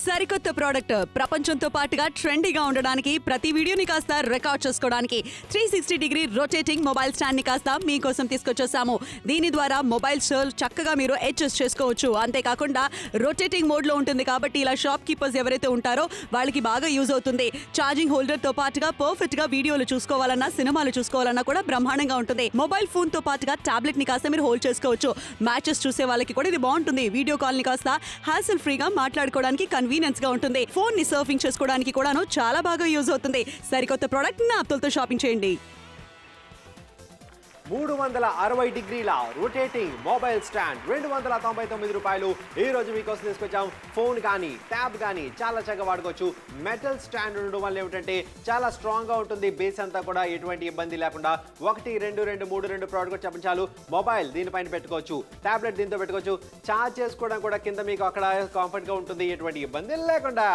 సరికొత్త ప్రోడక్ట్ ప్రపంచంతో పాటుగా ట్రెండీగా ఉండడానికి ప్రతి వీడియోని కాస్త రికార్డ్ చేసుకోవడానికి three sixty degree rotating mobile stand ని కాస్త మీకోసం తీసుకొచ్చేసాము దీని ద్వారా మొబైల్ షోల్ చక్కగా మీరు అడ్జస్ట్ చేసుకోవచ్చు అంతేకాకుండా రొటేటింగ్ మోడ్ లో ఉంటుంది కాబట్టి ఇలా షాప్ కీపర్స్ ఎవరైతే ఉంటారో వాళ్ళకి బాగా యూజ్ అవుతుంది ఛార్జింగ్ హోల్డర్ తో పాటుగా పర్ఫెక్ట్ గా వీడియోలు చూసుకోవాలన్నా సినిమాలు చూసుకోవాలన్నా కూడా బ్రహ్మాండంగా ఉంటుంది మొబైల్ ఫోన్ తో పాటుగా టాబ్లెట్ ని కాస్త మీరు హోల్డ్ చేసుకోవచ్చు మ్యాచెస్ చూసే వాళ్ళకి కూడా ఇది బాగుంటుంది వీడియో కాల్ ని కాస్త హ్యాసిల్ ఫ్రీగా మాట్లాడుకోవడానికి కన్వీనియన్స్ గా ఉంటుంది ఫోన్ ని సర్ఫింగ్ చేసుకోవడానికి కూడాను చాలా బాగా యూజ్ అవుతుంది సరికొత్త ప్రోడక్ట్ నా అప్తలతో షాపింగ్ చేయండి మూడు వందల అరవై డిగ్రీల రొటేటింగ్ మొబైల్ స్టాండ్ రెండు వందల తొంభై తొమ్మిది రూపాయలు ఈ రోజు మీకోసం తీసుకొచ్చాం ఫోన్ కానీ ట్యాబ్ కానీ చాలా చక్కగా వాడుకోవచ్చు మెటల్ స్టాండ్ ఉండడం వల్ల ఏమిటంటే చాలా స్ట్రాంగ్ గా ఉంటుంది బేస్ అంతా కూడా ఎటువంటి ఇబ్బంది లేకుండా ఒకటి రెండు రెండు మూడు రెండు ప్రోడక్ట్ చెప్పండి చాలు మొబైల్ దీనిపైన పెట్టుకోవచ్చు టాబ్లెట్ దీంతో పెట్టుకోవచ్చు ఛార్జ్ చేసుకోవడం కూడా కింద మీకు అక్కడ కంఫర్ట్ గా ఉంటుంది ఎటువంటి ఇబ్బంది లేకుండా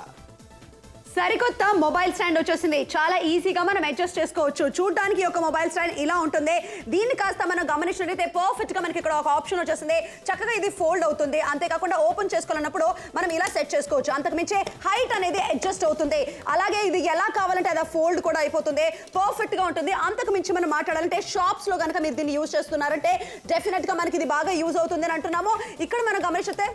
సరికొత్త మొబైల్ స్టాండ్ వచ్చేసింది చాలా ఈజీగా మనం అడ్జస్ట్ చేసుకోవచ్చు చూడడానికి ఒక మొబైల్ స్టాండ్ ఇలా ఉంటుంది దీన్ని కాస్త మనం గమనించినట్లయితే పర్ఫెక్ట్ గా మనకి ఇక్కడ ఒక ఆప్షన్ వచ్చేసింది చక్కగా ఇది ఫోల్డ్ అవుతుంది అంతేకాకుండా ఓపెన్ చేసుకోవాలన్నప్పుడు మనం ఇలా సెట్ చేసుకోవచ్చు అంతకు మించి హైట్ అనేది అడ్జస్ట్ అవుతుంది అలాగే ఇది ఎలా కావాలంటే అలా ఫోల్డ్ కూడా అయిపోతుంది పర్ఫెక్ట్ గా ఉంటుంది అంతకు మించి మనం మాట్లాడాలంటే షాప్స్ లో కనుక మీరు దీన్ని యూజ్ చేస్తున్నారంటే డెఫినెట్ గా మనకి ఇది బాగా యూజ్ అవుతుంది అని అంటున్నాము ఇక్కడ మనం గమనిస్తే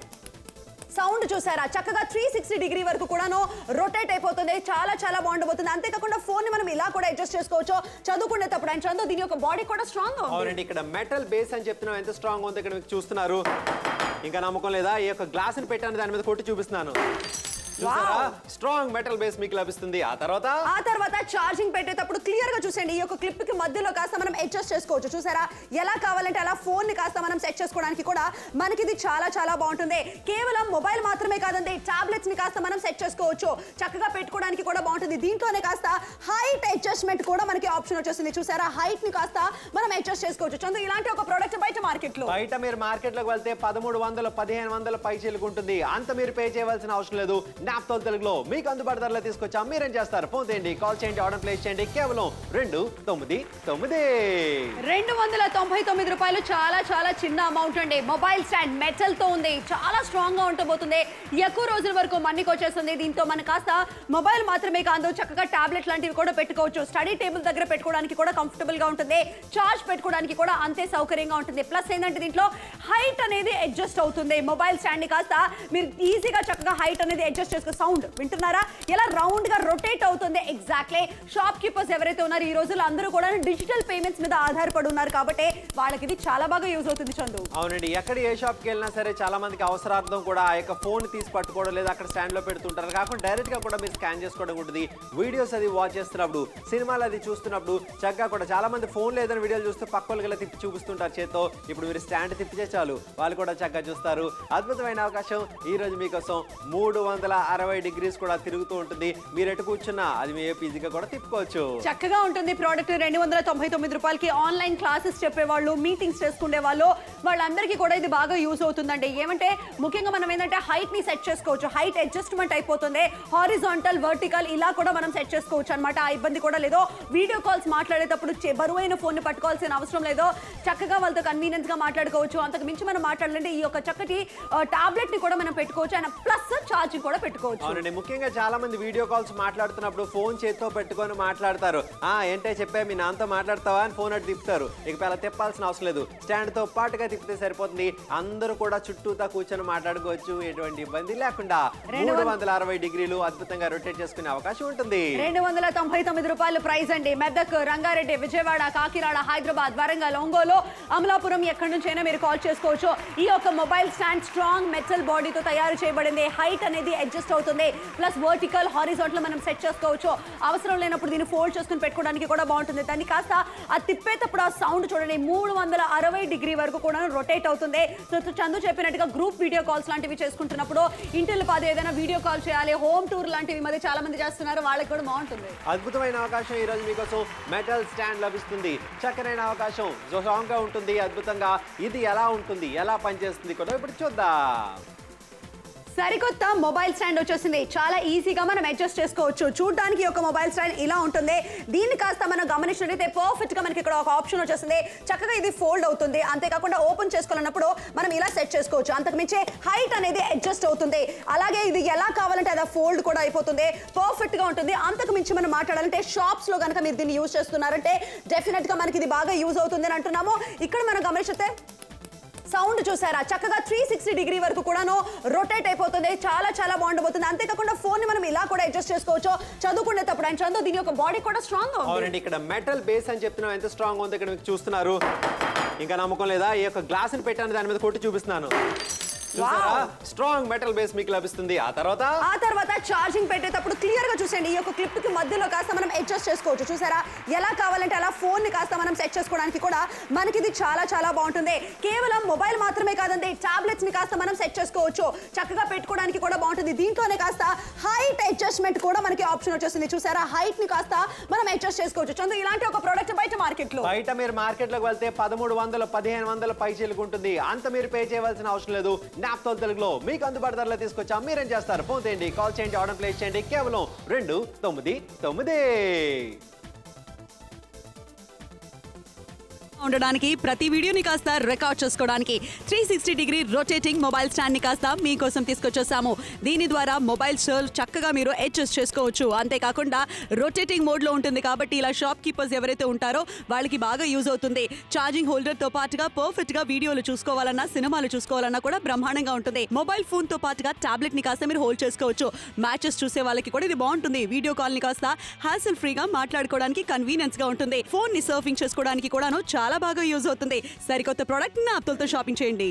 సౌండ్ చూసారా చక్కగా త్రీ సిక్స్టీ డిగ్రీ వరకు కూడాను రొటేట్ అయిపోతుంది చాలా చాలా బాగుండబోతుంది అంతేకాకుండా ఫోన్ ని మనం ఇలా కూడా అడ్జస్ట్ చేసుకోవచ్చు చదువుకునేటప్పుడు అండ్ చదువు దీని యొక్క బాడీ కూడా స్ట్రాంగ్ ఉంది అవునండి ఇక్కడ మెటల్ బేస్ అని చెప్తున్నాం ఎంత స్ట్రాంగ్ ఉందో ఇక్కడ మీకు చూస్తున్నారు ఇంకా నమ్మకం లేదా ఈ యొక్క గ్లాస్ ని పెట్టాను దాని మీద కొట్టి చూపిస్తున్నాను చూసారా స్ట్రాంగ్ మెటల్ బేస్ మీకు లభిస్తుంది ఆ తర్వాత ఆ తర్వాత ఛార్జింగ్ పెట్టేటప్పుడు క్లియర్ గా చూసేయండి ఈ యొక్క క్లిప్ కి మధ్యలో కాస్త మనం అడ్జస్ట్ చేసుకోవచ్చు చూసారా ఎలా కావాలంటే అలా ఫోన్ ని కాస్త మనం సెట్ చేసుకోవడానికి కూడా మనకి ఇది చాలా చాలా బాగుంటుంది కేవలం మొబైల్ మాత్రమే కాదండి టాబ్లెట్స్ ని కాస్త మనం సెట్ చేసుకోవచ్చు చక్కగా పెట్టుకోవడానికి కూడా బాగుంటుంది దీంట్లోనే కాస్త హైట్ అడ్జస్ట్మెంట్ కూడా మనకి ఆప్షన్ వచ్చేసింది చూసారా హైట్ ని కాస్త మనం అడ్జస్ట్ చేసుకోవచ్చు చందు ఇలాంటి ఒక ప్రోడక్ట్ బయట మార్కెట్ లో బయట మీరు మార్కెట్ లోకి వెళ్తే పదమూడు వందలు పదిహేను వందల పై ఉంటుంది అంత మీరు పే చేయవలసిన అవసరం లేదు నాప్తోల్ తెలుగులో మీకు అందుబాటు ధరలో తీసుకొచ్చాం మీరేం చేస్తారు ఫోన్ చేయండి కాల్ చేయండి ఆర్డర్ ప్లేస్ చేయండి కేవలం రెండు తొమ్మిది తొమ్మిది రెండు వందల తొంభై తొమ్మిది రూపాయలు చాలా చాలా చిన్న అమౌంట్ అండి మొబైల్ స్టాండ్ మెటల్ తో ఉంది చాలా స్ట్రాంగ్ గా ఉండబోతుంది ఎక్కువ రోజుల వరకు మన్నికి వచ్చేస్తుంది దీంతో మన కాస్త మొబైల్ మాత్రమే కాదు చక్కగా టాబ్లెట్ లాంటివి కూడా పెట్టుకోవచ్చు స్టడీ టేబుల్ దగ్గర పెట్టుకోవడానికి కూడా కంఫర్టబుల్ గా ఉంటుంది చార్జ్ పెట్టుకోవడానికి కూడా అంతే సౌకర్యంగా ఉంటుంది ప్లస్ ఏంటంటే దీంట్లో హైట్ అనేది అడ్జస్ట్ అవుతుంది మొబైల్ స్టాండ్ ని కాస్త మీరు ఈజీగా చక్కగా హైట్ అనేది అడ్జస్ట్ చేసుకో సౌండ్ వింటున్నారా ఎలా రౌండ్ గా రొటేట్ అవుతుంది ఎగ్జాక్ట్లీ షాప్ కీపర్స్ ఎవరైతే ఉన్నారో ఈ రోజుల్లో అందరూ కూడా డిజిటల్ పేమెంట్స్ మీద ఆధారపడి ఉన్నారు కాబట్టి వాళ్ళకి ఇది చాలా బాగా యూజ్ అవుతుంది చందు అవునండి ఎక్కడ ఏ షాప్కి వెళ్ళినా సరే చాలా మందికి అవసరార్థం కూడా ఆ యొక్క ఫోన్ తీసి పట్టుకోవడం లేదా అక్కడ స్టాండ్ లో పెడుతుంటారు కాకుండా డైరెక్ట్ గా కూడా మీరు స్కాన్ చేసుకోవడం ఉంటుంది వీడియోస్ అది వాచ్ చేస్తున్నప్పుడు సినిమాలు అది చూస్తున్నప్పుడు చక్కగా కూడా చాలా మంది ఫోన్ లేదని వీడియోలు చూస్తూ పక్క వాళ్ళకి ఇలా తిప్పి చూపిస్తుంటారు చేత్తో ఇప్పుడు మీరు స్టాండ్ తిప్పితే చాలు వాళ్ళు కూడా చక్కగా చూస్తారు అద్భుతమైన అవకాశం ఈ రోజు మీకోసం మూడు వందల అరవై డిగ్రీస్ కూడా తిరుగుతూ ఉంటుంది మీరు ఎటు కూర్చున్నా అది మీ ఈజీగా కూడా తిప్పుకోవచ్చు చక్కగా ఉంటుంది ప్రోడక్ట్ రెండు వందల తొంభై తొమ్మిది రూపాయలకి ఆన్లైన్ క్లాసెస్ చెప్పేవాళ్ళు మీటింగ్స్ చేసుకునే వాళ్ళు వాళ్ళందరికీ కూడా ఇది బాగా యూజ్ అవుతుందండి ఏమంటే ముఖ్యంగా మనం ఏంటంటే హైట్ ని సెట్ చేసుకోవచ్చు హైట్ అడ్జస్ట్మెంట్ అయిపోతుంది హారిజాంటల్ వర్టికల్ ఇలా కూడా మనం సెట్ చేసుకోవచ్చు అనమాట ఆ ఇబ్బంది కూడా లేదు వీడియో కాల్స్ మాట్లాడేటప్పుడు చే- బరువైన ఫోన్ ని పట్టుకోవాల్సిన అవసరం లేదు చక్కగా వాళ్ళతో కన్వీనియన్స్ గా మాట్లాడుకోవచ్చు అంతకు మించి మనం మాట్లాడాలంటే ఈ యొక్క చక్కటి టాబ్లెట్ ని కూడా మనం పెట్టుకోవచ్చు అండ్ ప్లస్ ఛార్జింగ్ కూడా పెట్టుకోవచ్చు అవునండి ముఖ్యంగా చాలా మంది వీడియో కాల్స్ మాట్లాడుతున్నప్పుడు ఫోన్ చేత్తో పెట్టుకొని మాట్లాడతారు ఆ ఏంటే చెప్పే మీ నాన్నతో మాట్లాడతావా అని ఫోన్ అటు తిప్పుతారు ఇక అలా తిప్పాల్సిన అవసరం లేదు స్టాండ్ తో పాటుగా తిప్పితే సరిపోతుంది అందరూ కూడా చుట్టూతా కూర్చొని మాట్లాడుకోవచ్చు ఎటువంటి ఇబ్బంది లేకుండా మూడు వందల అరవై డిగ్రీలు అద్భుతంగా రొటేట్ చేసుకునే అవకాశం ఉంటుంది రెండు వందల తొంభై తొమ్మిది రూపాయలు ప్రైస్ అండి మెదక్ రంగారెడ్డి విజయవాడ కాకినాడ హైదరాబాద్ వరంగల్ ఒంగోలు అమలాపురం ఎక్కడి నుంచైనా మీరు కాల్ చేసుకోవచ్చు ఈ యొక్క మొబైల్ స్టాండ్ స్ట్రాంగ్ మెటల్ బాడీతో తయారు చేయబడింది హైట్ అనేది అడ్జస్ట్ అవుతుంది ప్లస్ వర్టికల్ హారిజాంటల్ మనం సెట్ చేసుకోవచ్చు అవసరం లేనప్పుడు దీన్ని ఫోల్డ్ చేసుకుని పెట్టుకోవడానికి కూడా బాగుంటుంది దాన్ని కాస్త ఆ తిప్పేటప్పుడు ఆ సౌండ్ చూడండి మూడు వందల అరవై డిగ్రీ వరకు కూడా రొటేట్ అవుతుంది సో చందు చెప్పినట్టుగా గ్రూప్ వీడియో కాల్స్ లాంటివి చేసుకుంటున్నప్పుడు ఇంటిల్లి పాది ఏదైనా వీడియో కాల్ చేయాలి హోమ్ టూర్ లాంటివి ఈ మధ్య చాలా మంది చేస్తున్నారు వాళ్ళకి కూడా బాగుంటుంది అద్భుతమైన అవకాశం ఈ రోజు మీకోసం మెటల్ స్టాండ్ లభిస్తుంది చక్కనైన అవకాశం స్ట్రాంగ్ గా ఉంటుంది అద్భుతంగా ఇది ఎలా ఉంటుంది ఎలా పనిచేస్తుంది కూడా ఇప్పుడు చూద్దాం సరికొత్త మొబైల్ స్టాండ్ వచ్చేసింది చాలా ఈజీగా మనం అడ్జస్ట్ చేసుకోవచ్చు చూడడానికి ఒక మొబైల్ స్టాండ్ ఇలా ఉంటుంది దీన్ని కాస్త మనం గమనించినట్లయితే పర్ఫెక్ట్ గా మనకి ఇక్కడ ఒక ఆప్షన్ వచ్చేసింది చక్కగా ఇది ఫోల్డ్ అవుతుంది అంతేకాకుండా ఓపెన్ చేసుకోవాలన్నప్పుడు మనం ఇలా సెట్ చేసుకోవచ్చు అంతకు మించి హైట్ అనేది అడ్జస్ట్ అవుతుంది అలాగే ఇది ఎలా కావాలంటే అలా ఫోల్డ్ కూడా అయిపోతుంది పర్ఫెక్ట్ గా ఉంటుంది అంతకు మించి మనం మాట్లాడాలంటే షాప్స్ లో కనుక మీరు దీన్ని యూజ్ చేస్తున్నారంటే డెఫినెట్ గా మనకి ఇది బాగా యూజ్ అవుతుంది అని అంటున్నాము ఇక్కడ మనం గమనిస్తే సౌండ్ చూసారా చక్కగా త్రీ సిక్స్టీ డిగ్రీ వరకు కూడాను రొటేట్ అయిపోతుంది చాలా చాలా బాగుండబోతుంది అంతేకాకుండా ఫోన్ ని మనం ఇలా కూడా అడ్జస్ట్ చేసుకోవచ్చు చదువుకునేటప్పుడు ఆయన చదువు దీని యొక్క బాడీ కూడా స్ట్రాంగ్ ఉంది అవునండి ఇక్కడ మెటల్ బేస్ అని చెప్తున్నాం ఎంత స్ట్రాంగ్ ఉంది ఇక్కడ మీకు చూస్తున్నారు ఇంకా నమ్మకం లేదా ఈ యొక్క గ్లాస్ ని పెట్టాను దాని మీద కొట్టి చూపిస్తున్నాను చూసారా స్ట్రాంగ్ మెటల్ బేస్ మీకు లభిస్తుంది ఆ తర్వాత ఆ తర్వాత ఛార్జింగ్ పెట్టేటప్పుడు క్లియర్ గా చూసేయండి ఈ యొక్క క్లిప్ కి మధ్యలో కాస్త మనం అడ్జస్ట్ చేసుకోవచ్చు చూసారా ఎలా కావాలంటే అలా ఫోన్ ని కాస్త మనం సెట్ చేసుకోవడానికి కూడా మనకి ఇది చాలా చాలా బాగుంటుంది కేవలం మొబైల్ మాత్రమే కాదండి టాబ్లెట్స్ ని కాస్త మనం సెట్ చేసుకోవచ్చు చక్కగా పెట్టుకోవడానికి కూడా బాగుంటుంది దీంట్లోనే కాస్త హైట్ అడ్జస్ట్మెంట్ కూడా మనకి ఆప్షన్ వచ్చేసింది చూసారా హైట్ ని కాస్త మనం అడ్జస్ట్ చేసుకోవచ్చు చందు ఇలాంటి ఒక ప్రోడక్ట్ బయట మార్కెట్ లో బయట మీరు మార్కెట్ లోకి వెళ్తే పదమూడు వందల పదిహేను వందల పై ఉంటుంది అంత మీరు పే చేయవలసిన అవసరం లేదు నాప్తోల్ తెలుగులో మీకు అందుబాటు ధరలో తీసుకొచ్చాం మీరేం చేస్తారు ఫోన్ చేయండి కాల్ చేయండి ఆర్డర్ ప్లేస్ చేయండి కేవలం రెండు తొమ్మిది తొమ్మిది ఉండడానికి ప్రతి వీడియోని కాస్త రికార్డ్ చేసుకోవడానికి three sixty degree rotating mobile stand ని కాస్త మీకోసం తీసుకొచ్చేసాము దీని ద్వారా మొబైల్ షోల్ చక్కగా మీరు అడ్జస్ట్ చేసుకోవచ్చు అంతేకాకుండా రొటేటింగ్ మోడ్ లో ఉంటుంది కాబట్టి ఇలా షాప్ కీపర్స్ ఎవరైతే ఉంటారో వాళ్ళకి బాగా యూజ్ అవుతుంది ఛార్జింగ్ హోల్డర్ తో పాటుగా పర్ఫెక్ట్ గా వీడియోలు చూసుకోవాలన్నా సినిమాలు చూసుకోవాలన్నా కూడా బ్రహ్మాండంగా ఉంటుంది మొబైల్ ఫోన్ తో పాటుగా టాబ్లెట్ ని కాస్త మీరు హోల్డ్ చేసుకోవచ్చు మ్యాచెస్ చూసే వాళ్ళకి కూడా ఇది బాగుంటుంది వీడియో కాల్ ని కాస్త హ్యాసిల్ ఫ్రీగా మాట్లాడుకోవడానికి కన్వీనియన్స్ గా ఉంటుంది ఫోన్ ని సర్ఫింగ్ చేసుకోవడానికి కూడాను చాలా బాగా యూజ్ అవుతుంది సరికొత్త ప్రోడక్ట్ నా అప్తలతో షాపింగ్ చేయండి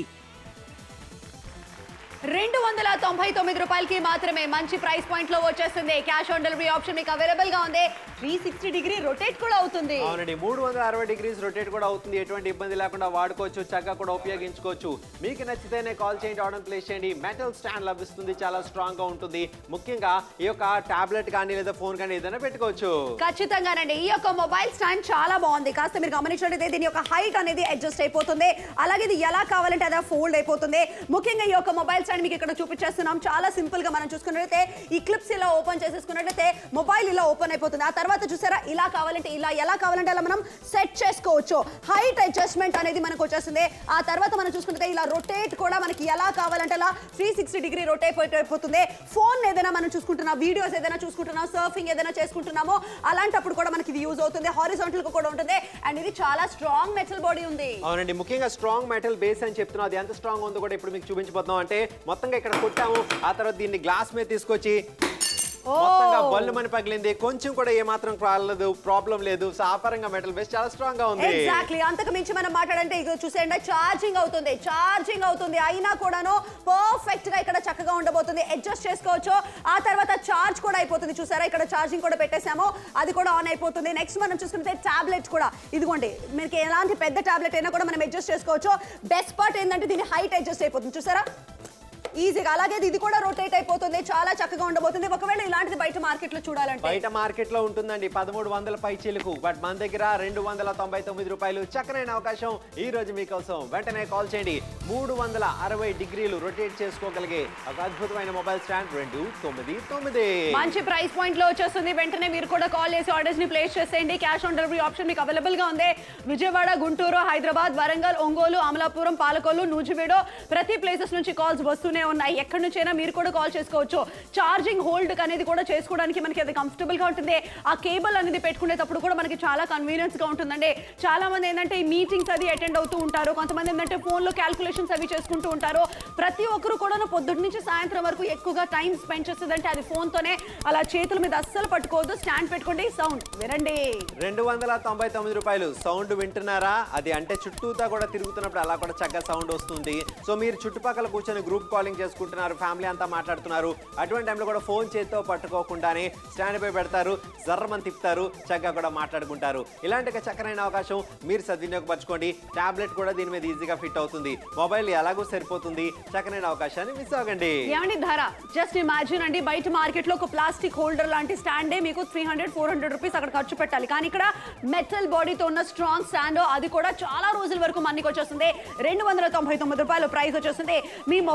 రెండు వందల తొంభై తొమ్మిది రూపాయలకి మాత్రమే మంచి ప్రైస్ పాయింట్ లో వచ్చేస్తుంది క్యాష్ ఆన్ డెలివరీ ఆప్షన్ మీకు అవైలబుల్ గా ఉంది త్రీ సిక్స్టీ డిగ్రీ రొటేట్ కూడా అవుతుంది అవునండి మూడు వందల అరవై డిగ్రీస్ రొటేట్ కూడా అవుతుంది ఎటువంటి ఇబ్బంది లేకుండా వాడుకోవచ్చు చక్కగా కూడా ఉపయోగించుకోవచ్చు మీకు నచ్చితేనే కాల్ చేయండి ఆర్డర్ ప్లేస్ చేయండి మెటల్ స్టాండ్ లభిస్తుంది చాలా స్ట్రాంగ్ గా ఉంటుంది ముఖ్యంగా ఈ యొక్క టాబ్లెట్ కానీ లేదా ఫోన్ కానీ ఏదైనా పెట్టుకోవచ్చు ఖచ్చితంగానండి ఈ యొక్క మొబైల్ స్టాండ్ చాలా బాగుంది కాస్త మీరు గమనించినట్లయితే దీని యొక్క హైట్ అనేది అడ్జస్ట్ అయిపోతుంది అలాగే ఇది ఎలా కావాలంటే అదే ఫోల్డ్ అయిపోతుంది ముఖ్యంగా ఈ యొక్క మొబైల్ స్టాండ్ మీకు ఇక్కడ చూపించేస్తున్నాం చాలా సింపుల్ గా మనం చూసుకున్నట్లయితే ఈ క్లిప్స్ ఇలా ఓపెన్ చేసేసుకున్నట్లయితే మొబైల్ ఇలా ఓపెన్ అయిపోతుంది ఆ తర్వాత చూసారా ఇలా కావాలంటే ఇలా ఎలా కావాలంటే అలా మనం సెట్ చేసుకోవచ్చు హైట్ అడ్జస్ట్మెంట్ అనేది మనకు వచ్చేస్తుంది ఆ తర్వాత మనం చూసుకుంటే ఇలా రొటేట్ కూడా మనకి ఎలా కావాలంటే అలా త్రీ సిక్స్టీ డిగ్రీ రొటేట్ అయిపోతుంది ఫోన్ ఏదైనా మనం చూసుకుంటున్నా వీడియోస్ ఏదైనా చూసుకుంటున్నాం సర్ఫింగ్ ఏదైనా చేసుకుంటున్నామో అలాంటప్పుడు కూడా మనకి ఇది యూజ్ అవుతుంది హారిజాంటల్ కూడా ఉంటుంది అండ్ ఇది చాలా స్ట్రాంగ్ మెటల్ బాడీ ఉంది అవునండి ముఖ్యంగా స్ట్రాంగ్ మెటల్ బేస్ అని చెప్తున్నాం అది ఎంత స్ట్రాంగ్ ఉందో కూడా ఇప్పుడు మీకు చూపించబోతున్నాం అంటే మొత్తంగా ఇక్కడ కొట్టాము ఆ తర్వాత దీన్ని గ్లాస్ మీద తీసుకొచ్చి మొత్తంగా బల్లు మని పగిలింది కొంచెం కూడా ఏమాత్రం రాలేదు ప్రాబ్లం లేదు సాపరంగా మెటల్ బేస్ చాలా స్ట్రాంగ్ గా ఉంది ఎగ్జాక్ట్లీ అంతకు మించి మనం మాట్లాడంటే ఇక చూసేయండి ఛార్జింగ్ అవుతుంది ఛార్జింగ్ అవుతుంది అయినా కూడాను పర్ఫెక్ట్ గా ఇక్కడ చక్కగా ఉండబోతుంది అడ్జస్ట్ చేసుకోవచ్చు ఆ తర్వాత ఛార్జ్ కూడా అయిపోతుంది చూసారా ఇక్కడ ఛార్జింగ్ కూడా పెట్టేసాము అది కూడా ఆన్ అయిపోతుంది నెక్స్ట్ మనం చూసుకుంటే టాబ్లెట్ కూడా ఇదిగోండి మీకు ఎలాంటి పెద్ద టాబ్లెట్ అయినా కూడా మనం అడ్జస్ట్ చేసుకోవచ్చు బెస్ట్ పార్ట్ ఏంటంటే దీని హైట్ అడ్జస్ట్ అయిపోతుంది చూసారా ఈజీగా అలాగే ఇది కూడా రొటేట్ అయిపోతుంది చాలా చక్కగా ఉండబోతుంది ఒకవేళ ఇలాంటిది బయట మార్కెట్ లో చూడాలంటే బయట మార్కెట్ లో ఉంటుందండి పదమూడు వందల పై చిలుకు బట్ మన దగ్గర రెండు వందల తొంభై తొమ్మిది రూపాయలు చక్కనైన అవకాశం ఈ రోజు మీకోసం వెంటనే కాల్ చేయండి మూడు వందల అరవై డిగ్రీలు రొటేట్ చేసుకోగలిగే ఒక అద్భుతమైన మొబైల్ స్టాండ్ రెండు తొమ్మిది తొమ్మిది మంచి ప్రైస్ పాయింట్ లో వచ్చేస్తుంది వెంటనే మీరు కూడా కాల్ చేసి ఆర్డర్స్ ని ప్లేస్ చేసేయండి క్యాష్ ఆన్ డెలివరీ ఆప్షన్ మీకు అవైలబుల్ గా ఉంది విజయవాడ గుంటూరు హైదరాబాద్ వరంగల్ ఒంగోలు అమలాపురం పాలకొల్లు నూజివీడు ప్రతి ప్లేసెస్ నుంచి కాల్స్ వస్తూనే ఉన్నాయి ఎక్కడి నుంచైనా మీరు కూడా కాల్ చేసుకోవచ్చు ఛార్జింగ్ హోల్డ్ అనేది కూడా చేసుకోవడానికి మనకి అది కంఫర్టబుల్ గా ఉంటుంది ఆ కేబుల్ అనేది పెట్టుకునేటప్పుడు కూడా మనకి చాలా కన్వీనియన్స్ గా ఉంటుందండి చాలా మంది ఏంటంటే ఈ మీటింగ్స్ అది అటెండ్ అవుతూ ఉంటారు కొంతమంది ఏంటంటే ఫోన్ లో క్యాల్కులేషన్స్ అవి చేసుకుంటూ ఉంటారు ప్రతి ఒక్కరు కూడా పొద్దున్న నుంచి సాయంత్రం వరకు ఎక్కువగా టైం స్పెండ్ చేస్తుందంటే అది ఫోన్ తోనే అలా చేతుల మీద అస్సలు పట్టుకోవద్దు స్టాండ్ పెట్టుకోండి సౌండ్ వినండి రెండు వందల తొంభై తొమ్మిది రూపాయలు సౌండ్ వింటున్నారా అది అంటే చుట్టూతా కూడా తిరుగుతున్నప్పుడు అలా కూడా చక్కగా సౌండ్ వస్తుంది సో మీరు చుట్టుపక్కల కూర్చొని గ్రూప్ కాలింగ్ చేసుకుంటున్నారు ఫ్యామిలీ అంతా మాట్లాడుతున్నారు అటువంటి టైంలో కూడా ఫోన్ చేతితో పట్టుకోకుండానే స్టాండ్ పై పెడతారు జర్రమని తిప్పుతారు చక్కగా కూడా మాట్లాడుకుంటారు ఇలాంటి ఒక చక్కనైన అవకాశం మీరు సద్వినియోగపరచుకోండి టాబ్లెట్ కూడా దీని మీద ఈజీగా ఫిట్ అవుతుంది మొబైల్ ఎలాగో సరిపోతుంది చక్కనైన అవకాశాన్ని మిస్ అవ్వకండి ఏమండి ధర జస్ట్ ఇమాజిన్ అండి బయట మార్కెట్ లో ఒక ప్లాస్టిక్ హోల్డర్ లాంటి స్టాండే మీకు three hundred four hundred rupees అక్కడ ఖర్చు పెట్టాలి కానీ ఇక్కడ మెటల్ బాడీతో ఉన్న స్ట్రాంగ్ స్టాండ్ అది కూడా చాలా రోజుల వరకు మనకి వచ్చేస్తుంది రెండు వందల తొంభై తొమ్మిది రూపాయలు ప్రైస్ వచ్చేస్తుంది మీ మొబైల్ తో